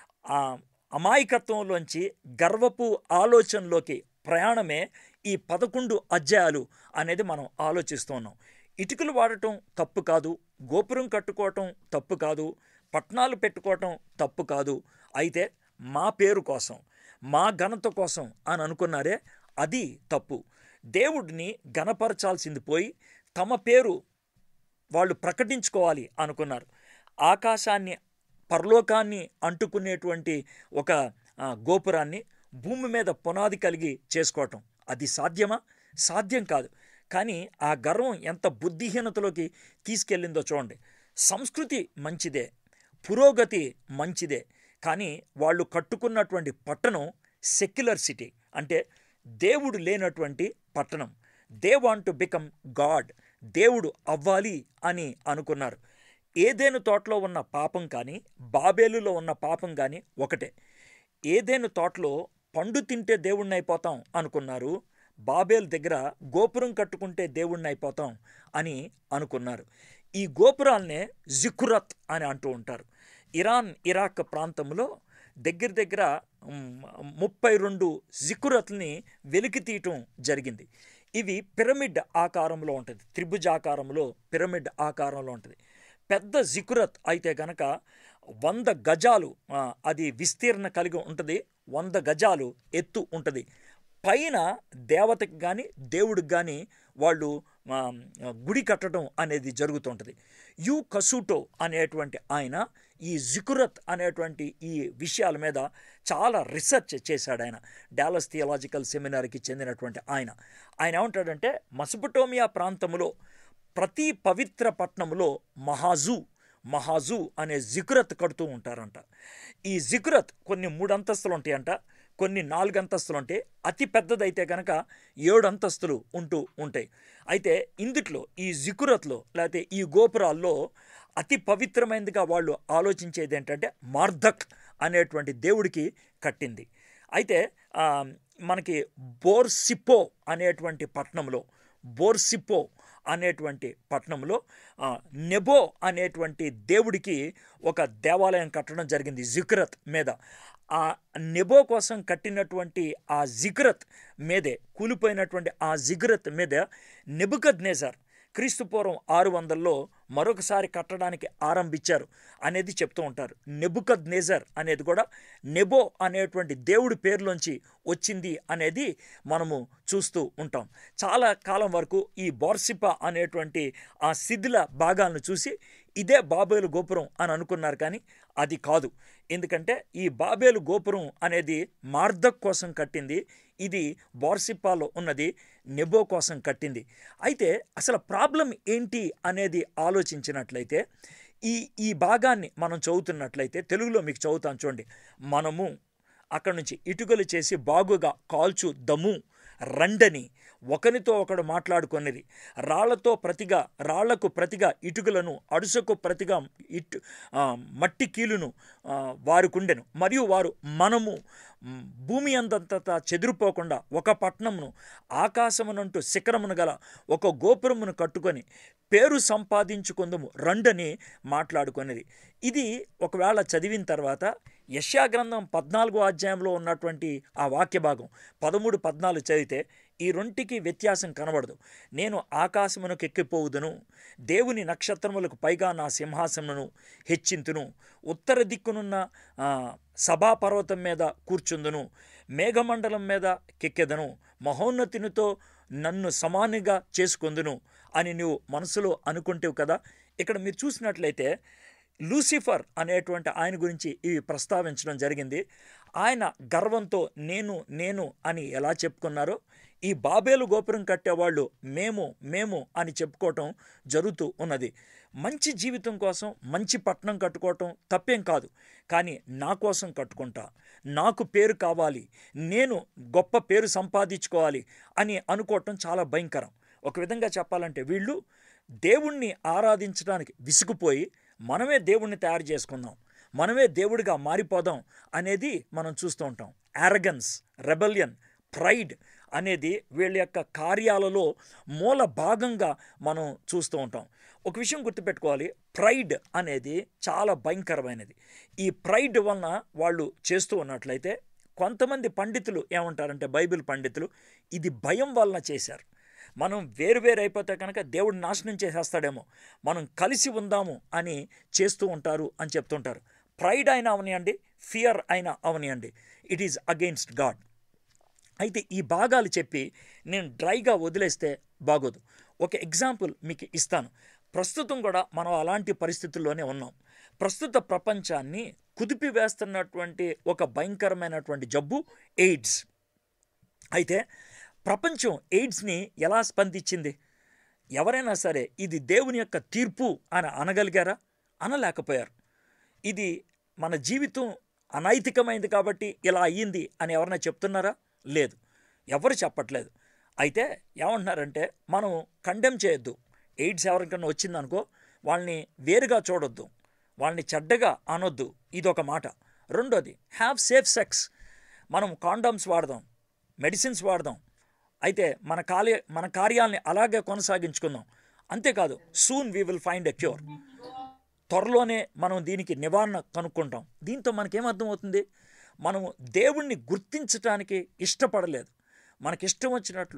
అమాయకత్వంలోంచి గర్వపు ఆలోచనలోకి ప్రయాణమే ఈ పదకొండు అధ్యాయాలు అనేది మనం ఆలోచిస్తూ ఉన్నాం ఇటుకలు వాడటం తప్పు కాదు గోపురం కట్టుకోవటం తప్పు కాదు పట్నాలు పెట్టుకోవటం తప్పు కాదు అయితే మా పేరు కోసం మా ఘనత కోసం అని అనుకున్నారే అది తప్పు దేవుడిని గణపరచాల్సింది పోయి తమ పేరు వాళ్ళు ప్రకటించుకోవాలి అనుకున్నారు ఆకాశాన్ని పరలోకాన్ని అంటుకునేటువంటి ఒక ఆ, గోపురాన్ని భూమి మీద పునాది కలిగి చేసుకోవటం అది సాధ్యమా సాధ్యం కాదు కానీ ఆ గర్వం ఎంత బుద్ధిహీనతలోకి తీసుకెళ్ళిందో చూడండి సంస్కృతి మంచిదే పురోగతి మంచిదే కానీ వాళ్ళు కట్టుకున్నటువంటి పట్టణం సెక్యులర్ సిటీ అంటే దేవుడు లేనటువంటి పట్టణం they want to become God దేవుడు అవ్వాలి అని అనుకున్నారు ఏదేను తోటలో ఉన్న పాపం కానీ బాబేలులో ఉన్న పాపం కానీ ఒకటే ఏదేను తోటలో పండు తింటే దేవుణ్ణి అయిపోతాం అనుకున్నారు బాబేల్ దగ్గర గోపురం కట్టుకుంటే దేవుణ్ణి అయిపోతాం అని అనుకున్నారు ఈ గోపురాల్నే జికురత్ అని అంటూ ఉంటారు ఇరాన్ ఇరాక్ ప్రాంతంలో దగ్గర దగ్గర మ్, ముప్పై రెండు జికురత్ని వెలికి తీయటం జరిగింది ఇవి పిరమిడ్ ఆకారంలో ఉంటుంది త్రిభుజాకారంలో పిరమిడ్ ఆకారంలో ఉంటుంది పెద్ద జికురత్ అయితే గనక వంద గజాలు ఆ, అది విస్తీర్ణ కలిగి ఉంటుంది వంద గజాలు ఎత్తు ఉంటుంది పైన దేవతకి కానీ దేవుడికి కానీ వాళ్ళు ఆ, గుడి కట్టడం అనేది జరుగుతుంటుంది యు కసూటో అనేటువంటి ఆయన ఈ జికురత్ అనేటువంటి ఈ విషయాల మీద చాలా రీసెర్చ్ చేశాడు ఆయన డాలస్ థియలాజికల్ సెమినార్కి చెందినటువంటి ఆయన ఆయన ఏమంటాడంటే మసపటోమియా ప్రాంతంలో ప్రతి పవిత్ర పట్టణంలో మహాజు మహాజు అనే జికురత్ కడుతూ ఉంటారంట ఈ జికురత్ కొన్ని మూడు అంతస్తులు ఉంటాయంట కొన్ని నాలుగు అంతస్తులు ఉంటాయి అతి పెద్దదైతే కనుక ఏడు అంతస్తులు ఉంటూ ఉంటాయి అయితే ఇందుట్లో ఈ జికురత్లో లేకపోతే ఈ గోపురాల్లో అతి పవిత్రమైనదిగా వాళ్ళు ఆలోచించేది ఏంటంటే మార్ధక్ అనేటువంటి దేవుడికి కట్టింది అయితే ఆ, మనకి బోర్సిపో అనేటువంటి పట్టణంలో బోర్సిపో అనేటువంటి పట్టణంలో ఆ, నెబో అనేటువంటి దేవుడికి ఒక దేవాలయం కట్టడం జరిగింది జిక్రత్ మీద ఆ నెబో కోసం కట్టినటువంటి ఆ జిగ్రత్ మీదే కూలిపోయినటువంటి ఆ జిగ్రత్ మీద నెబుకద్ నేజర్ క్రీస్తు పూర్వం ఆరు వందల్లో మరొకసారి కట్టడానికి ఆరంభించారు అనేది చెప్తూ ఉంటారు నెబుకద్ నేజర్ అనేది కూడా నెబో అనేటువంటి దేవుడి పేరులోంచి వచ్చింది అనేది మనము చూస్తూ ఉంటాం చాలా కాలం వరకు ఈ బోర్సిపా అనేటువంటి ఆ శిథిల భాగాలను చూసి ఇదే బాబేలు గోపురం అని అనుకున్నారు కానీ అది కాదు ఎందుకంటే ఈ బాబేలు గోపురం అనేది మార్దక్ కోసం కట్టింది ఇది బోర్సిప్పాలో ఉన్నది నెబో కోసం కట్టింది అయితే అసలు ప్రాబ్లం ఏంటి అనేది ఆలోచించినట్లయితే ఈ ఈ భాగాన్ని మనం చదువుతున్నట్లయితే తెలుగులో మీకు చదువుతాను చూడండి మనము అక్కడి నుంచి ఇటుకలు చేసి బాగుగా కాల్చు దమ్ము రండని ఒకరితో ఒకడు మాట్లాడుకొనిది రాళ్లతో ప్రతిగా రాళ్లకు ప్రతిగా ఇటుకలను అడుసకు ప్రతిగా ఇటు ఆ, మట్టి కీలును ఆ, వారుకుండెను మరియు వారు మనము మ్, భూమి అందంతటా చెదిరిపోకుండా ఒక పట్టణమును ఆకాశమునంటూ శిఖరమును గల ఒక గోపురమును కట్టుకొని పేరు సంపాదించుకుందము రండని మాట్లాడుకొనిది ఇది ఒకవేళ చదివిన తర్వాత యశ్యా గ్రంథం పద్నాలుగో అధ్యాయంలో ఉన్నటువంటి ఆ వాక్య భాగం పదమూడు పద్నాలుగు చదివితే ఈ రెంటికి వ్యత్యాసం కనబడదు నేను ఆకాశమునకు ఎక్కిపోవుదును దేవుని నక్షత్రములకు పైగా నా సింహాసనమును హెచ్చింతును ఉత్తర దిక్కునున్న ఆ, సభాపర్వతం మీద కూర్చుందును మేఘమండలం మీద కెక్కెదను మహోన్నతినితో నన్ను సమానిగా చేసుకొందును అని నువ్వు మనసులో అనుకుంటేవు కదా ఇక్కడ మీరు చూసినట్లయితే లూసిఫర్ అనేటువంటి ఆయన గురించి ఇవి ప్రస్తావించడం జరిగింది ఆయన గర్వంతో నేను నేను అని ఎలా చెప్పుకున్నారో ఈ బాబేలు గోపురం కట్టేవాళ్ళు మేము మేము అని చెప్పుకోవటం జరుగుతూ ఉన్నది మంచి జీవితం కోసం మంచి పట్టణం కట్టుకోవటం తప్పేం కాదు కానీ నా కోసం కట్టుకుంటా నాకు పేరు కావాలి నేను గొప్ప పేరు సంపాదించుకోవాలి అని అనుకోవటం చాలా భయంకరం ఒక విధంగా చెప్పాలంటే వీళ్ళు దేవుణ్ణి ఆరాధించడానికి విసుగుపోయి మనమే దేవుణ్ణి తయారు చేసుకుందాం మనమే దేవుడిగా మారిపోదాం అనేది మనం చూస్తూ ఉంటాం యారగన్స్ రెబల్యన్ ప్రైడ్ అనేది వీళ్ళ యొక్క కార్యాలలో మూల భాగంగా మనం చూస్తూ ఉంటాం ఒక విషయం గుర్తుపెట్టుకోవాలి ప్రైడ్ అనేది చాలా భయంకరమైనది ఈ ప్రైడ్ వలన వాళ్ళు చేస్తూ ఉన్నట్లయితే కొంతమంది పండితులు ఏమంటారంటే బైబిల్ పండితులు ఇది భయం వలన చేశారు మనం వేరువేరు అయిపోతే కనుక దేవుడు నాశనం చేసేస్తాడేమో మనం కలిసి ఉందాము అని చేస్తూ ఉంటారు అని చెప్తుంటారు ప్రైడ్ అయినా అవనియండి ఫియర్ అయినా అవనియండి ఇట్ ఈజ్ అగెయిన్స్ట్ గాడ్ అయితే ఈ భాగాలు చెప్పి నేను డ్రైగా వదిలేస్తే బాగోదు ఒక ఎగ్జాంపుల్ మీకు ఇస్తాను ప్రస్తుతం కూడా మనం అలాంటి పరిస్థితుల్లోనే ఉన్నాం ప్రస్తుత ప్రపంచాన్ని కుదిపివేస్తున్నటువంటి ఒక భయంకరమైనటువంటి జబ్బు ఎయిడ్స్ అయితే ప్రపంచం ఎయిడ్స్ని ఎలా స్పందించింది ఎవరైనా సరే ఇది దేవుని యొక్క తీర్పు అని అనగలిగారా అనలేకపోయారు ఇది మన జీవితం అనైతికమైంది కాబట్టి ఇలా అయ్యింది అని ఎవరైనా చెప్తున్నారా లేదు ఎవరు చెప్పట్లేదు అయితే ఏమంటున్నారంటే మనం కండెమ్ చేయొద్దు ఎయిడ్స్ ఎవరికైనా వచ్చిందనుకో వాళ్ళని వేరుగా చూడొద్దు వాళ్ళని చెడ్డగా అనొద్దు ఇదొక మాట రెండోది హ్యావ్ సేఫ్ సెక్స్ మనం కాండమ్స్ వాడదాం మెడిసిన్స్ వాడదాం అయితే మన కార్య మన కార్యాలని అలాగే కొనసాగించుకుందాం అంతేకాదు soon we will find a cure త్వరలోనే మనం దీనికి నివారణ కనుక్కుంటాం దీంతో మనకేమర్థమవుతుంది మనము దేవుణ్ణి గుర్తించడానికి ఇష్టపడలేదు మనకి ఇష్టం వచ్చినట్లు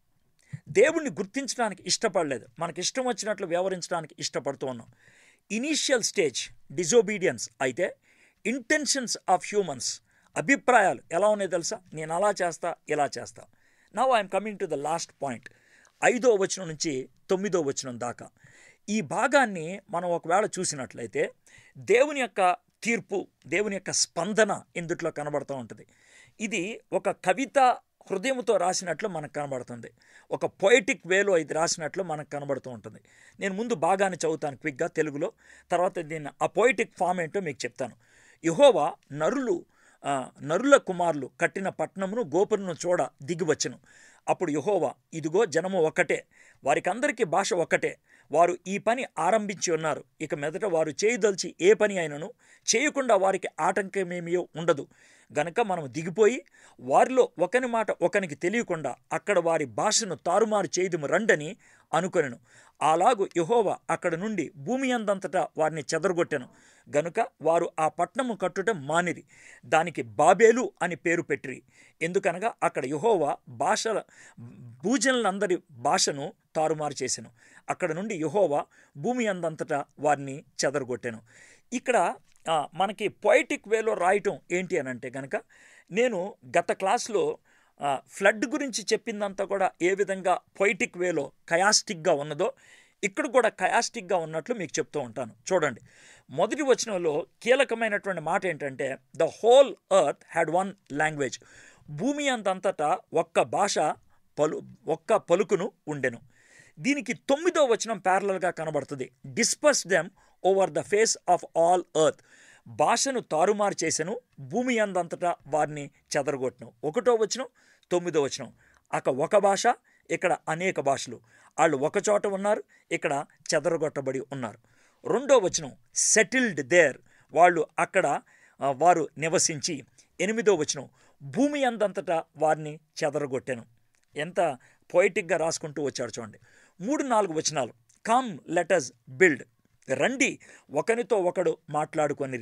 దేవుణ్ణి గుర్తించడానికి ఇష్టపడలేదు మనకి ఇష్టం వచ్చినట్లు వ్యవహరించడానికి ఇష్టపడుతూ ఉన్నాం ఇనీషియల్ స్టేజ్ డిజోబీడియన్స్ అయితే ఇంటెన్షన్స్ ఆఫ్ హ్యూమన్స్ అభిప్రాయాలు ఎలా ఉన్నాయో తెలుసా నేను అలా చేస్తా ఇలా చేస్తా now I'm coming to the last point ఐదో వచనం నుంచి తొమ్మిదో వచనం దాకా ఈ భాగాన్ని మనం ఒకవేళ చూసినట్లయితే దేవుని యొక్క తీర్పు దేవుని యొక్క స్పందన ఇందుట్లో కనబడుతూ ఉంటుంది ఇది ఒక కవిత హృదయంతో రాసినట్లు మనకు కనబడుతుంది ఒక పొయిటిక్ వేలో ఇది రాసినట్లు మనకు కనబడుతూ ఉంటుంది నేను ముందు భాగాన్ని చదువుతాను క్విక్గా తెలుగులో తర్వాత దీన్ని ఆ పొయిటిక్ ఫామ్ ఏంటో మీకు చెప్తాను యహోవా నరులు ఆ, నరుల కుమారులు కట్టిన పట్టణమును గోపురమును చూడ దిగివచ్చును అప్పుడు యహోవా ఇదిగో జనము ఒక్కటే వారికందరికీ భాష ఒక్కటే వారు ఈ పని ఆరంభించి ఉన్నారు ఇక మీదట వారు చేయదలిచి ఏ పని అయినను చేయకుండా వారికి ఆటంకమేమీ ఉండదు గనక మనం దిగిపోయి వారిలో ఒకని మాట ఒకనికి తెలియకుండా అక్కడ వారి భాషను తారుమారు చేయదుము రండని అనుకొనెను అలాగు యహోవా అక్కడ నుండి భూమి అందంతటా వారిని చెదరగొట్టెను గనుక వారు ఆ పట్నము కట్టుట మానిరి దానికి బాబేలు అని పేరు పెట్టిరి ఎందుకనగా అక్కడ యహోవా భాషల భూజనులందరి భాషను తారుమారు చేసెను అక్కడ నుండి యహోవా భూమి అందంతటా వారిని చెదరగొట్టెను ఇక్కడ ఆ, మనకి పొయిటిక్ వేలో రాయటం ఏంటి అని అంటే కనుక నేను గత క్లాస్లో ఆ, ఫ్లడ్ గురించి చెప్పిందంతా కూడా ఏ విధంగా పొయిటిక్ వేలో కయాస్టిక్గా ఉన్నదో ఇక్కడ కూడా కయాస్టిక్గా ఉన్నట్లు మీకు చెప్తూ ఉంటాను చూడండి మొదటి వచనంలో కీలకమైనటువంటి మాట ఏంటంటే the whole earth had one language భూమి అంతంతటా ఒక్క భాష పలు ఒక్క పలుకును ఉండెను దీనికి తొమ్మిదో వచనం ప్యారలల్గా కనబడుతుంది disperse them over the face of all earth భాషను తారుమారు చేసెను భూమి అందంతటా వారిని చెదరగొట్టను ఒకటో వచనం తొమ్మిదో వచనం అక ఒక భాష ఇక్కడ అనేక భాషలు వాళ్ళు ఒక చోట ఉన్నారు ఇక్కడ చెదరగొట్టబడి ఉన్నారు రెండో వచనం సెటిల్డ్ దేర్ వాళ్ళు అక్కడ ఆ, వారు నివసించి ఎనిమిదో వచనం భూమి అందంతటా వారిని చెదరగొట్టాను ఎంత పొయిటిక్గా రాసుకుంటూ వచ్చాడు చూడండి మూడు నాలుగు వచనాలు కమ్ లెటస్ బిల్డ్ రండి ఒకనితో ఒకడు మాట్లాడుకొనిరి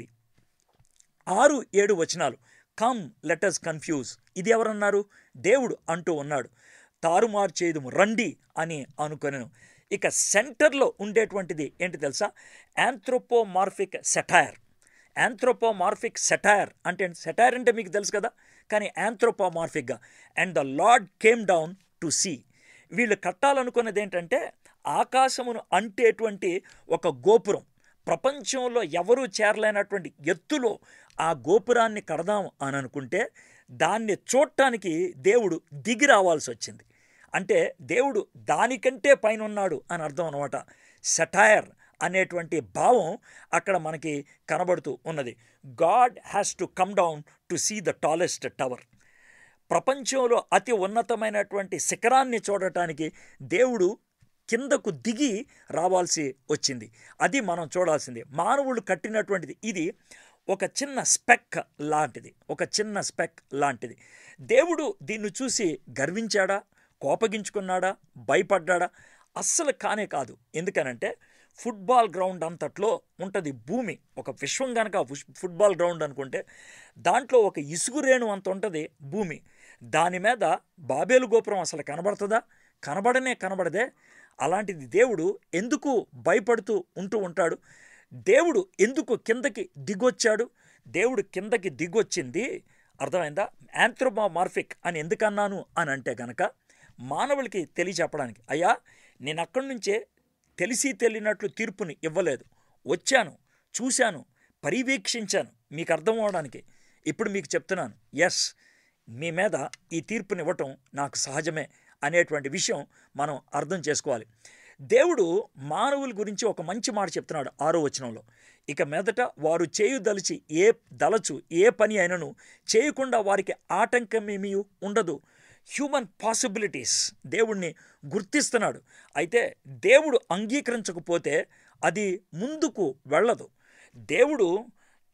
ఆరు ఏడు వచనాలు కమ్ లెటస్ కన్ఫ్యూజ్ ఇది ఎవరన్నారు దేవుడు అంటూ ఉన్నాడు తారుమారు చేయదుము రండి అని అనుకొనెను ఇక సెంటర్లో ఉండేటువంటిది ఏంటి తెలుసా యాంథ్రోపోమార్ఫిక్ సెటైర్ యాంథ్రోపోమార్ఫిక్ సెటైర్ అంటే సెటైర్ అంటే మీకు తెలుసు కదా కానీ యాంథ్రోపోమార్ఫిక్గా and the Lord came down to see వీళ్ళు కట్టాలనుకున్నది ఏంటంటే ఆకాశమును అంటేటువంటి ఒక గోపురం ప్రపంచంలో ఎవరూ చేరలేనటువంటి ఎత్తులో ఆ గోపురాన్ని కడదాం అని అనుకుంటే దాన్ని చూడటానికి దేవుడు దిగి రావాల్సి వచ్చింది అంటే దేవుడు దానికంటే పైన ఉన్నాడు అని అర్థం అనమాట సెటైర్ అనేటువంటి భావం అక్కడ మనకి కనబడుతూ ఉన్నది God has to come down to see the tallest tower ప్రపంచంలో అతి ఉన్నతమైనటువంటి శిఖరాన్ని చూడటానికి దేవుడు కిందకు దిగి రావాల్సి వచ్చింది అది మనం చూడాల్సింది మానవుడు కట్టినటువంటిది ఇది ఒక చిన్న స్పెక్ లాంటిది ఒక చిన్న స్పెక్ లాంటిది దేవుడు దీన్ని చూసి గర్వించాడా కోపగించుకున్నాడా భయపడ్డాడా అస్సలు కానే కాదు ఎందుకనంటే ఫుట్బాల్ గ్రౌండ్ అంతట్లో ఉంటుంది భూమి ఒక విశ్వం కనుక ఫుట్బాల్ గ్రౌండ్ అనుకుంటే దాంట్లో ఒక ఇసుగు రేణు అంత ఉంటుంది భూమి దాని మీద బాబేలు గోపురం అసలు కనబడుతుందా కనబడనే కనబడదే అలాంటిది దేవుడు ఎందుకు భయపడుతూ ఉంటూ ఉంటాడు దేవుడు ఎందుకు కిందకి దిగొచ్చాడు దేవుడు కిందకి దిగొచ్చింది అర్థమైందా యాంథ్రోమార్ఫిక్ అని ఎందుకన్నాను అని అంటే గనక మానవులకి తెలియచెప్పడానికి అయ్యా నేను అక్కడి నుంచే తెలిసి తెలియనట్లు తీర్పుని ఇవ్వలేదు వచ్చాను చూశాను పర్యవేక్షించాను మీకు అర్థం అవడానికి ఇప్పుడు మీకు చెప్తున్నాను ఎస్ మీ మీద ఈ తీర్పునివ్వటం నాకు సహజమే అనేటువంటి విషయం మనం అర్థం చేసుకోవాలి దేవుడు మానవుల గురించి ఒక మంచి మాట చెప్తున్నాడు ఆరో వచనంలో ఇక మీదట వారు చేయుదలిచి ఏ దలచు ఏ పని అయినను చేయకుండా వారికి ఆటంకమేమీ ఉండదు హ్యూమన్ పాసిబిలిటీస్ దేవుణ్ణి గుర్తిస్తున్నాడు అయితే దేవుడు అంగీకరించకపోతే అది ముందుకు వెళ్ళదు దేవుడు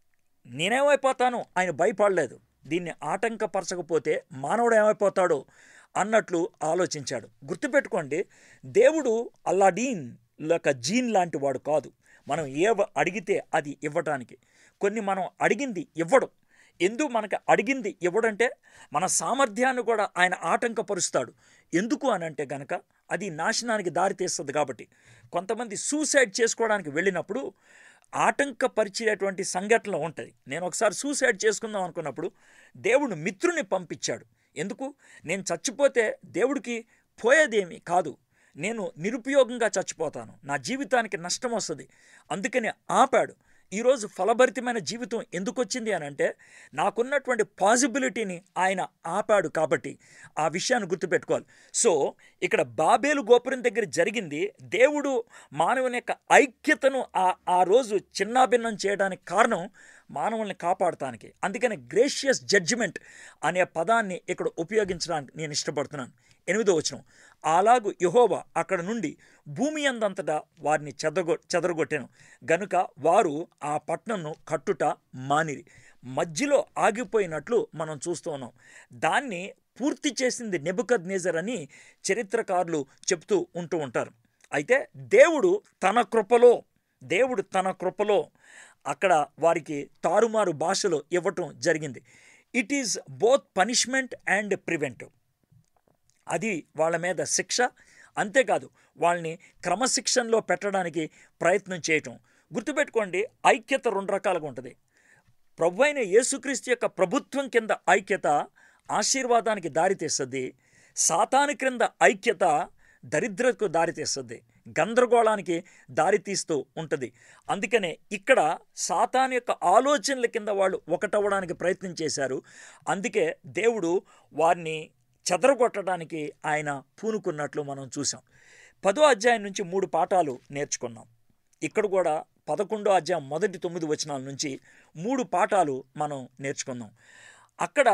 నేనేమైపోతాను ఆయన భయపడలేదు దీన్ని ఆటంకపరచకపోతే మానవుడు ఏమైపోతాడో అన్నట్లు ఆలోచించాడు గుర్తుపెట్టుకోండి దేవుడు అల్లాడీన్ లేక జీన్ లాంటి వాడు కాదు మనం ఏ అడిగితే అది ఇవ్వటానికి కొన్ని మనం అడిగింది ఇవ్వడం ఎందుకు మనకు అడిగింది ఇవ్వడంటే మన సామర్థ్యాన్ని కూడా ఆయన ఆటంకపరుస్తాడు ఎందుకు అని అంటే గనక అది నాశనానికి దారితీస్తుంది కాబట్టి కొంతమంది సూసైడ్ చేసుకోవడానికి వెళ్ళినప్పుడు ఆటంకపరిచేటువంటి సంఘటనలు ఉంటుంది నేను ఒకసారి సూసైడ్ చేసుకుందాం అనుకున్నప్పుడు దేవుడు మిత్రుని పంపించాడు ఎందుకు నేను చచ్చిపోతే దేవుడికి పోయేదేమి కాదు నేను నిరుపయోగంగా చచ్చిపోతాను నా జీవితానికి నష్టం వస్తుంది అందుకని ఆపాడు ఈరోజు ఫలభరితమైన జీవితం ఎందుకు వచ్చింది అని అంటే నాకున్నటువంటి పాసిబిలిటీని ఆయన ఆపాడు కాబట్టి ఆ విషయాన్ని గుర్తుపెట్టుకోవాలి సో ఇక్కడ బాబేలు గోపురం దగ్గర జరిగింది దేవుడు మానవుని యొక్క ఐక్యతను ఆ ఆ రోజు చిన్నాభిన్నం చేయడానికి కారణం మానవుల్ని కాపాడటానికి అందుకని గ్రేషియస్ జడ్జిమెంట్ అనే పదాన్ని ఇక్కడ ఉపయోగించడానికి నేను ఇష్టపడుతున్నాను ఎనిమిదో వచనం అలాగు యహోవా అక్కడ నుండి భూమి అందంతటా వారిని చెదగొ చెదరగొట్టాను గనుక వారు ఆ పట్టణంను కట్టుట మానిరి మధ్యలో ఆగిపోయినట్లు మనం చూస్తూ ఉన్నాం దాన్ని పూర్తి చేసింది నెబుకద్ నేజర్ అని చరిత్రకారులు చెప్తూ ఉంటూ ఉంటారు అయితే దేవుడు తన కృపలో దేవుడు తన కృపలో అక్కడ వారికి తారుమారు భాషలో ఇవ్వటం జరిగింది it is both punishment and preventive అది వాళ్ళ మీద శిక్ష అంతేకాదు వాళ్ళని క్రమశిక్షణలో పెట్టడానికి ప్రయత్నం చేయటం గుర్తుపెట్టుకోండి ఐక్యత రెండు రకాలుగా ఉంటుంది ప్రభు అయిన యేసుక్రీస్తు యొక్క ప్రభుత్వం కింద ఐక్యత ఆశీర్వాదానికి దారితీస్తుంది సాతాను క్రింద ఐక్యత దరిద్రతకు దారితీస్తుంది గందరగోళానికి దారితీస్తూ ఉంటుంది అందుకనే ఇక్కడ సాతాన్ యొక్క ఆలోచనల కింద వాళ్ళు ఒకటవ్వడానికి ప్రయత్నం చేశారు అందుకే దేవుడు వారిని చెదరగొట్టడానికి ఆయన పూనుకున్నట్లు మనం చూసాం పదో అధ్యాయం నుంచి మూడు పాఠాలు నేర్చుకున్నాం ఇక్కడ కూడా పదకొండో అధ్యాయం మొదటి తొమ్మిది వచనాల నుంచి మూడు పాఠాలు మనం నేర్చుకుందాం అక్కడ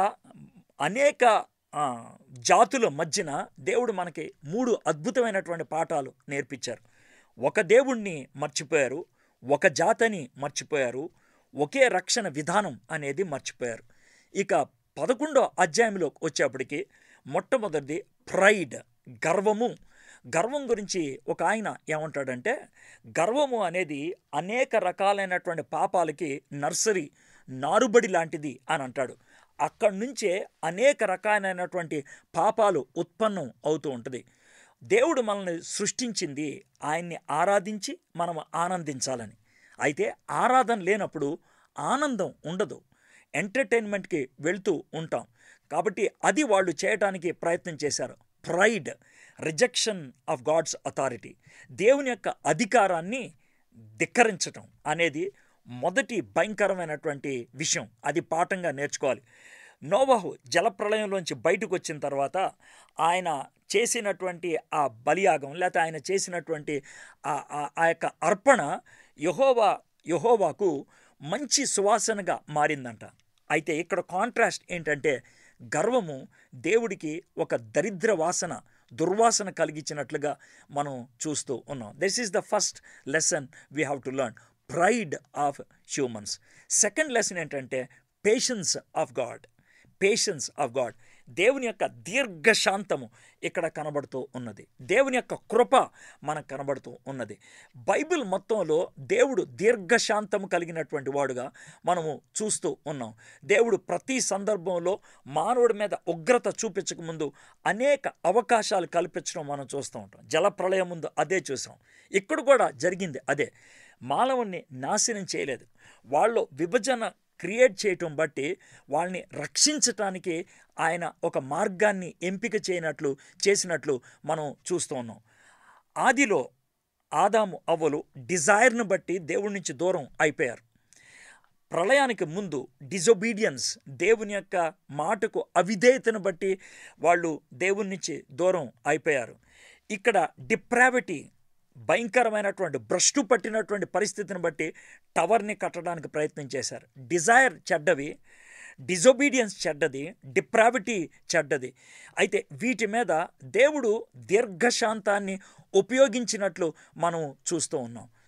అనేక ఆ, జాతుల మధ్యన దేవుడు మనకి మూడు అద్భుతమైనటువంటి పాఠాలు నేర్పించారు ఒక దేవుణ్ణి మర్చిపోయారు ఒక జాతని మర్చిపోయారు ఒకే రక్షణ విధానం అనేది మర్చిపోయారు ఇక పదకొండో అధ్యాయంలో వచ్చేప్పటికి మొట్టమొదటిది ప్రైడ్ గర్వము గర్వం గురించి ఒక ఆయన ఏమంటాడంటే గర్వము అనేది అనేక రకాలైనటువంటి పాపాలకి నర్సరీ నారుబడి లాంటిది అని అంటాడు అక్కడి నుంచే అనేక రకాలైనటువంటి పాపాలు ఉత్పన్నం అవుతూ ఉంటుంది దేవుడు మనల్ని సృష్టించింది ఆయన్ని ఆరాధించి మనం ఆనందించాలని అయితే ఆరాధన లేనప్పుడు ఆనందం ఉండదు ఎంటర్టైన్మెంట్కి వెళ్తూ ఉంటాం కాబట్టి అది వాళ్ళు చేయడానికి ప్రయత్నం చేశారు pride rejection of God's authority దేవుని యొక్క అధికారాన్ని ధిక్కరించటం అనేది మొదటి భయంకరమైనటువంటి విషయం అది పాఠంగా నేర్చుకోవాలి నోవహు జలప్రలయంలోంచి బయటకు వచ్చిన తర్వాత ఆయన చేసినటువంటి ఆ బలియాగం లేకపోతే ఆయన చేసినటువంటి ఆ ఆ- ఆ యొక్క అర్పణ యహోవా యహోవాకు మంచి సువాసనగా మారిందంట అయితే ఇక్కడ కాంట్రాస్ట్ ఏంటంటే గర్వము దేవుడికి ఒక దరిద్ర వాసన దుర్వాసన కలిగించినట్లుగా మనం చూస్తూ ఉన్నాం this is the first lesson we have to learn pride of humans second lesson ఏంటంటే patience of God patience of God దేవుని యొక్క దీర్ఘశాంతము ఇక్కడ కనబడుతూ ఉన్నది దేవుని యొక్క కృప మనకు కనబడుతూ ఉన్నది బైబిల్ మొత్తంలో దేవుడు దీర్ఘశాంతము కలిగినటువంటి వాడుగా మనము చూస్తూ ఉన్నాం దేవుడు ప్రతి సందర్భంలో మానవుడి మీద ఉగ్రత చూపించక ముందు అనేక అవకాశాలు కల్పించడం మనం చూస్తూ ఉంటాం జలప్రళయం ముందు అదే చూసాం ఇక్కడ కూడా జరిగింది అదే మానవుణ్ణి నాశనం చేయలేదు వాళ్ళు విభజన క్రియేట్ చేయటం బట్టి వాళ్ళని రక్షించటానికి ఆయన ఒక మార్గాన్ని ఎంపిక చేయనట్లు చేసినట్లు మనం చూస్తూ ఉన్నాం ఆదిలో ఆదాము అవ్వలు డిజైర్ను బట్టి దేవుడి నుంచి దూరం అయిపోయారు ప్రళయానికి ముందు డిజొబీడియన్స్ దేవుని యొక్క మాటకు అవిధేయతను బట్టి వాళ్ళు దేవుని నుంచి దూరం అయిపోయారు ఇక్కడ డిప్రావిటీ భయంకరమైనటువంటి భ్రష్టు పట్టినటువంటి పరిస్థితిని బట్టి టవర్ని కట్టడానికి ప్రయత్నం చేశారు డిజైర్ చెడ్డవి డిజొబీడియన్స్ చెడ్డది డిప్రావిటీ చెడ్డది అయితే వీటి మీద దేవుడు దీర్ఘశాంతాన్ని ఉపయోగించినట్లు మనం చూస్తూ ఉన్నాం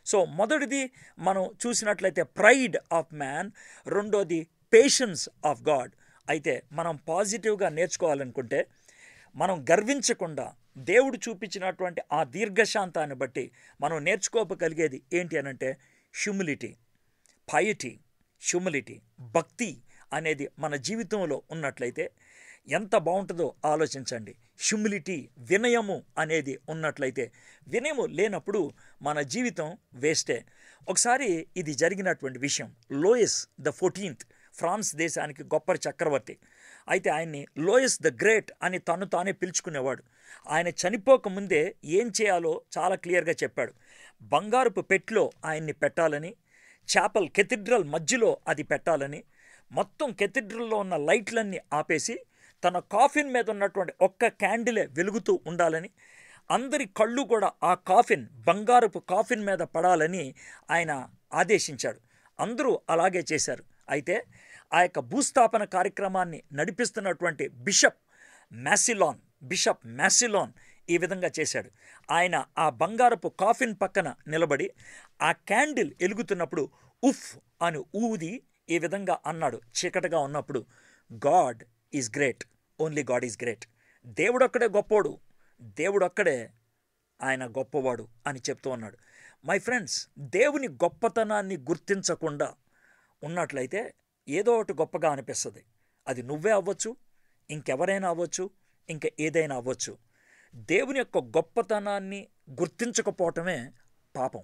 సో మొదటిది మనం చూసినట్లయితే ప్రైడ్ ఆఫ్ మ్యాన్ రెండోది పేషెన్స్ ఆఫ్ గాడ్ అయితే మనం పాజిటివ్గా నేర్చుకోవాలనుకుంటే మనం గర్వించకుండా దేవుడు చూపించినటువంటి ఆ దీర్ఘశాంతాన్ని బట్టి మనం నేర్చుకోగలిగేది ఏంటి అనంటే హ్యూమిలిటీ పైటీ హ్యూమిలిటీ భక్తి అనేది మన జీవితంలో ఉన్నట్లయితే ఎంత బాగుంటుందో ఆలోచించండి హ్యూమిలిటీ వినయము అనేది ఉన్నట్లయితే వినయము లేనప్పుడు మన జీవితం వేస్టే ఒకసారి ఇది జరిగినటువంటి విషయం లోయస్ ద ఫోర్టీన్త్ ఫ్రాన్స్ దేశానికి గొప్ప చక్రవర్తి అయితే ఆయన్ని లోయస్ ద గ్రేట్ అని తను తానే పిలుచుకునేవాడు ఆయన చనిపోకముందే ఏం చేయాలో చాలా క్లియర్గా చెప్పాడు బంగారుపు పెట్లో ఆయన్ని పెట్టాలని చాపల్ కెథిడ్రల్ మధ్యలో అది పెట్టాలని మొత్తం కెథిడ్రల్లో ఉన్న లైట్లన్నీ ఆపేసి తన కాఫిన్ మీద ఉన్నటువంటి ఒక్క క్యాండిలే వెలుగుతూ ఉండాలని అందరి కళ్ళు కూడా ఆ కాఫిన్ బంగారపు కాఫిన్ మీద పడాలని ఆయన ఆదేశించాడు అందరూ అలాగే చేశారు అయితే ఆ యొక్క భూస్థాపన కార్యక్రమాన్ని నడిపిస్తున్నటువంటి బిషప్ మ్యాసిలాన్ బిషప్ మ్యాసిలాన్ ఈ విధంగా చేశాడు ఆయన ఆ బంగారపు కాఫిన్ పక్కన నిలబడి ఆ క్యాండిల్ ఎలుగుతున్నప్పుడు ఉఫ్ అని ఊది ఈ విధంగా అన్నాడు చీకటిగా ఉన్నప్పుడు God is great only God is great దేవుడొక్కడే గొప్పోడు దేవుడొక్కడే ఆయన గొప్పవాడు అని చెప్తూ ఉన్నాడు మై ఫ్రెండ్స్ దేవుని గొప్పతనాన్ని గుర్తించకుండా ఉన్నట్లయితే ఏదో ఒకటి గొప్పగా అనిపిస్తుంది అది నువ్వే అవ్వచ్చు ఇంకెవరైనా అవ్వచ్చు ఇంక ఏదైనా అవ్వచ్చు దేవుని యొక్క గొప్పతనాన్ని గుర్తించకపోవటమే పాపం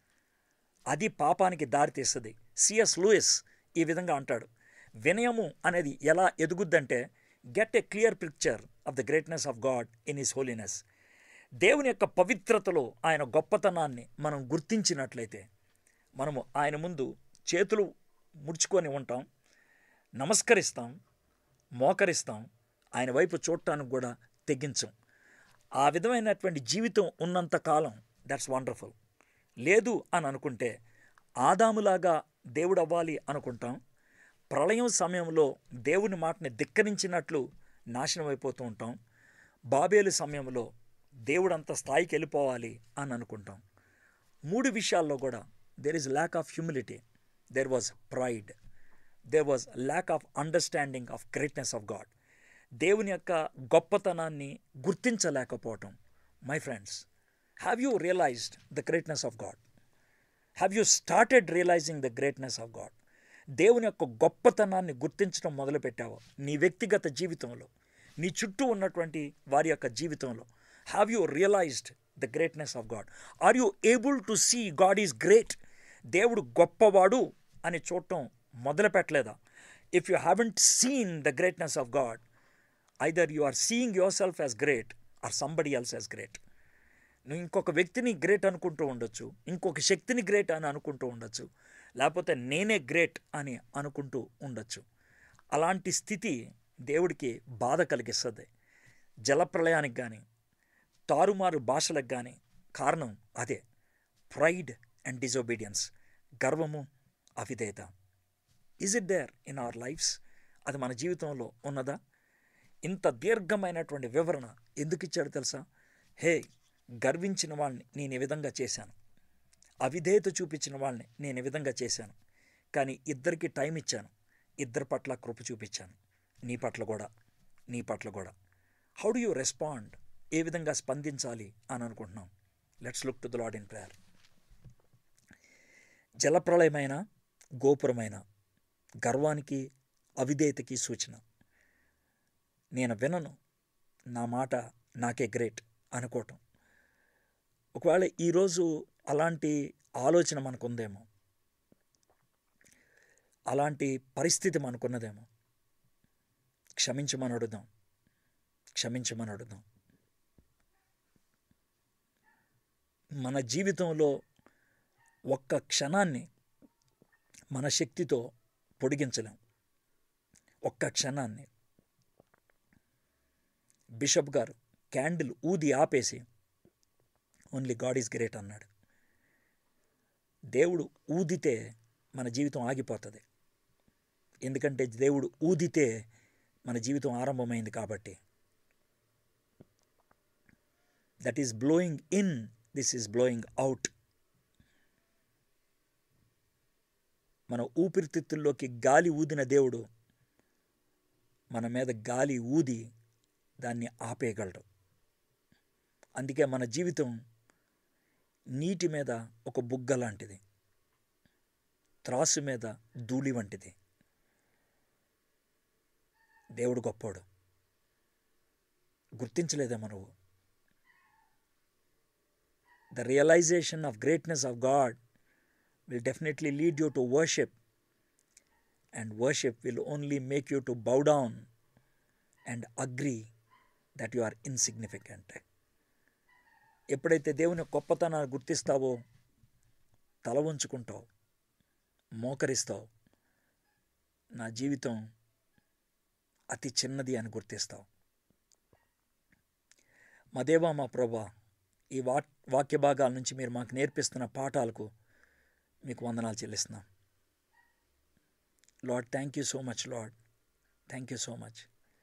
అది పాపానికి దారితీస్తుంది సిఎస్ లూయిస్ ఈ విధంగా అంటాడు వినయము అనేది ఎలా ఎదుగుద్దంటే get a clear picture of the greatness of God in his holiness దేవుని యొక్క పవిత్రతలో ఆయన గొప్పతనాన్ని మనం గుర్తించినట్లయితే మనము ఆయన ముందు చేతులు ముడుచుకొని ఉంటాం నమస్కరిస్తాం మోకరిస్తాం ఆయన వైపు చూడటానికి కూడా తెగించం ఆ విధమైనటువంటి జీవితం ఉన్నంత కాలం దట్స్ వండర్ఫుల్ లేదు అని అనుకుంటే ఆదాములాగా దేవుడు అవ్వాలి అనుకుంటాం ప్రళయం సమయంలో దేవుని మాటని ధిక్కరించినట్లు నాశనం అయిపోతూ ఉంటాం బాబేలు సమయంలో దేవుడు అంత స్థాయికి వెళ్ళిపోవాలి అని అనుకుంటాం మూడు విషయాల్లో కూడా there is lack of humility there was pride there was lack of understanding of greatness of God దేవుని యొక్క గొప్పతనాన్ని గుర్తించలేకపోవటం my friends have you realized the greatness of God have you started realizing the greatness of God దేవుని యొక్క గొప్పతనాన్ని గుర్తించడం మొదలుపెట్టావు నీ వ్యక్తిగత జీవితంలో నీ చుట్టూ ఉన్నటువంటి వారి యొక్క జీవితంలో have you realized the greatness of God are you able to see God is great దేవుడు గొప్పవాడు అని చూడటం మొదలు పెట్టలేదా if you haven't seen the greatness of God either you are seeing yourself as great or somebody else as great నువ్వు ఇంకొక వ్యక్తిని great అనుకుంటూ ఉండొచ్చు ఇంకొక శక్తిని గ్రేట్ అని అనుకుంటూ ఉండొచ్చు లేకపోతే నేనే గ్రేట్ అని అనుకుంటూ ఉండొచ్చు అలాంటి స్థితి దేవుడికి బాధ కలిగిస్తుంది జలప్రలయానికి కానీ తారుమారు భాషలకు కానీ కారణం అదే ప్రైడ్ అండ్ డిజొబీడియన్స్ గర్వము అవిధేయత is it there in our lives అది మన జీవితంలో ఉన్నదా ఇంత దీర్ఘమైనటువంటి వివరణ ఎందుకు ఇచ్చాడు తెలుసా హే గర్వించిన వాళ్ళని నేను ఈ విధంగా చేశాను అవిధేయత చూపించిన వాళ్ళని నేను ఈ విధంగా చేశాను కానీ ఇద్దరికి టైం ఇచ్చాను ఇద్దరి పట్ల కృప చూపించాను నీ పట్ల కూడా నీ పట్ల కూడా హౌ డు యూ రెస్పాండ్ ఏ విధంగా స్పందించాలి అని అనుకుంటున్నాం let's look to the Lord in prayer జలప్రళయమైన గోపురమైన గర్వానికి అవిధేయతకి సూచన నేను వినను నా మాట నాకే గ్రేట్ అనుకోవటం ఒకవేళ ఈరోజు అలాంటి ఆలోచన మనకుందేమో అలాంటి పరిస్థితి మనకున్నదేమో క్షమించమని అడుగుదాం క్షమించమని అడుగుదాం మన జీవితంలో ఒక్క క్షణాన్ని మన శక్తితో పొడిగించలేం ఒక్క క్షణాన్ని బిషప్ గారు క్యాండిల్ ఊది ఆపేసి ఓన్లీ గాడ్ ఈజ్ గ్రేట్ అన్నాడు దేవుడు ఊదితే మన జీవితం ఆగిపోతుంది ఎందుకంటే దేవుడు ఊదితే మన జీవితం ఆరంభమైంది కాబట్టి that is blowing in this is blowing out మన ఊపిరితిత్తుల్లోకి గాలి ఊదిన దేవుడు మన మీద గాలి ఊది దాన్ని ఆపేయగలడు అందుకే మన జీవితం నీటి మీద ఒక బుగ్గ లాంటిది త్రాసు మీద ధూళి వంటిది దేవుడు గొప్పోడు గుర్తించలేదేమో నువ్వు the realization of greatness of God will definitely lead you to worship and worship will only make you to bow down and agree that you are insignificant ఎప్పుడైతే దేవుని గొప్పతనాన్ని గుర్తిస్తావో తల ఉంచుకుంటావు మోకరిస్తావు నా జీవితం అతి చిన్నది అని గుర్తిస్తావు మా దేవా మా ప్రభా ఈ వా వాక్య భాగాల నుంచి మీరు మాకు నేర్పిస్తున్న పాఠాలకు మీకు వందనాలు చెల్లిస్తున్నాం Lord thank you so much Lord thank you so much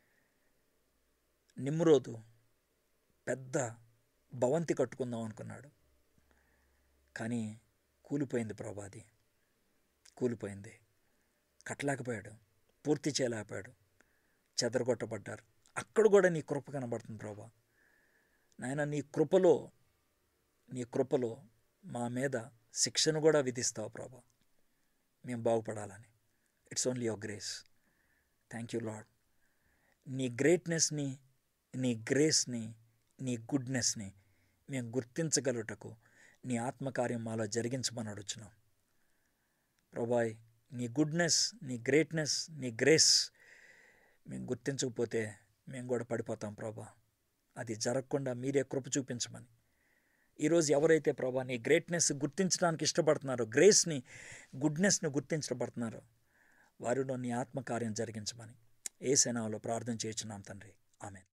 Nimrod పెద్ద భవంతి కట్టుకుందాం అనుకున్నాడు కానీ కూలిపోయింది ప్రభాది కూలిపోయింది కట్టలేకపోయాడు పూర్తి చేయలేకపోయాడు చెదరగొట్టబడ్డారు అక్కడ కూడా నీ కృప కనబడుతుంది ప్రభా నాయన నీ కృపలో నీ కృపలో మా మీద శిక్షను కూడా విధిస్తావు ప్రభా మేము బాగుపడాలని it's only your grace thank you Lord నీ గ్రేట్నెస్ని నీ గ్రేస్ని నీ గుడ్నెస్ని మేము గుర్తించగలుగుటకు నీ ఆత్మకార్యం మాలో జరిగించమని అడుగుచున్నాం ప్రభాయ్ నీ గుడ్నెస్ నీ గ్రేట్నెస్ నీ గ్రేస్ మేము గుర్తించకపోతే మేము కూడా పడిపోతాం ప్రభా అది జరగకుండా మీరే కృప చూపించమని ఈరోజు ఎవరైతే ప్రభా నీ గ్రేట్నెస్ గుర్తించడానికి ఇష్టపడుతున్నారో గ్రేస్ని గుడ్నెస్ని గుర్తించబడుతున్నారో వారిలో నీ ఆత్మకార్యం జరిగించమని ఏ సేనాలో ప్రార్థన చేయించున్నాం తండ్రి ఆమె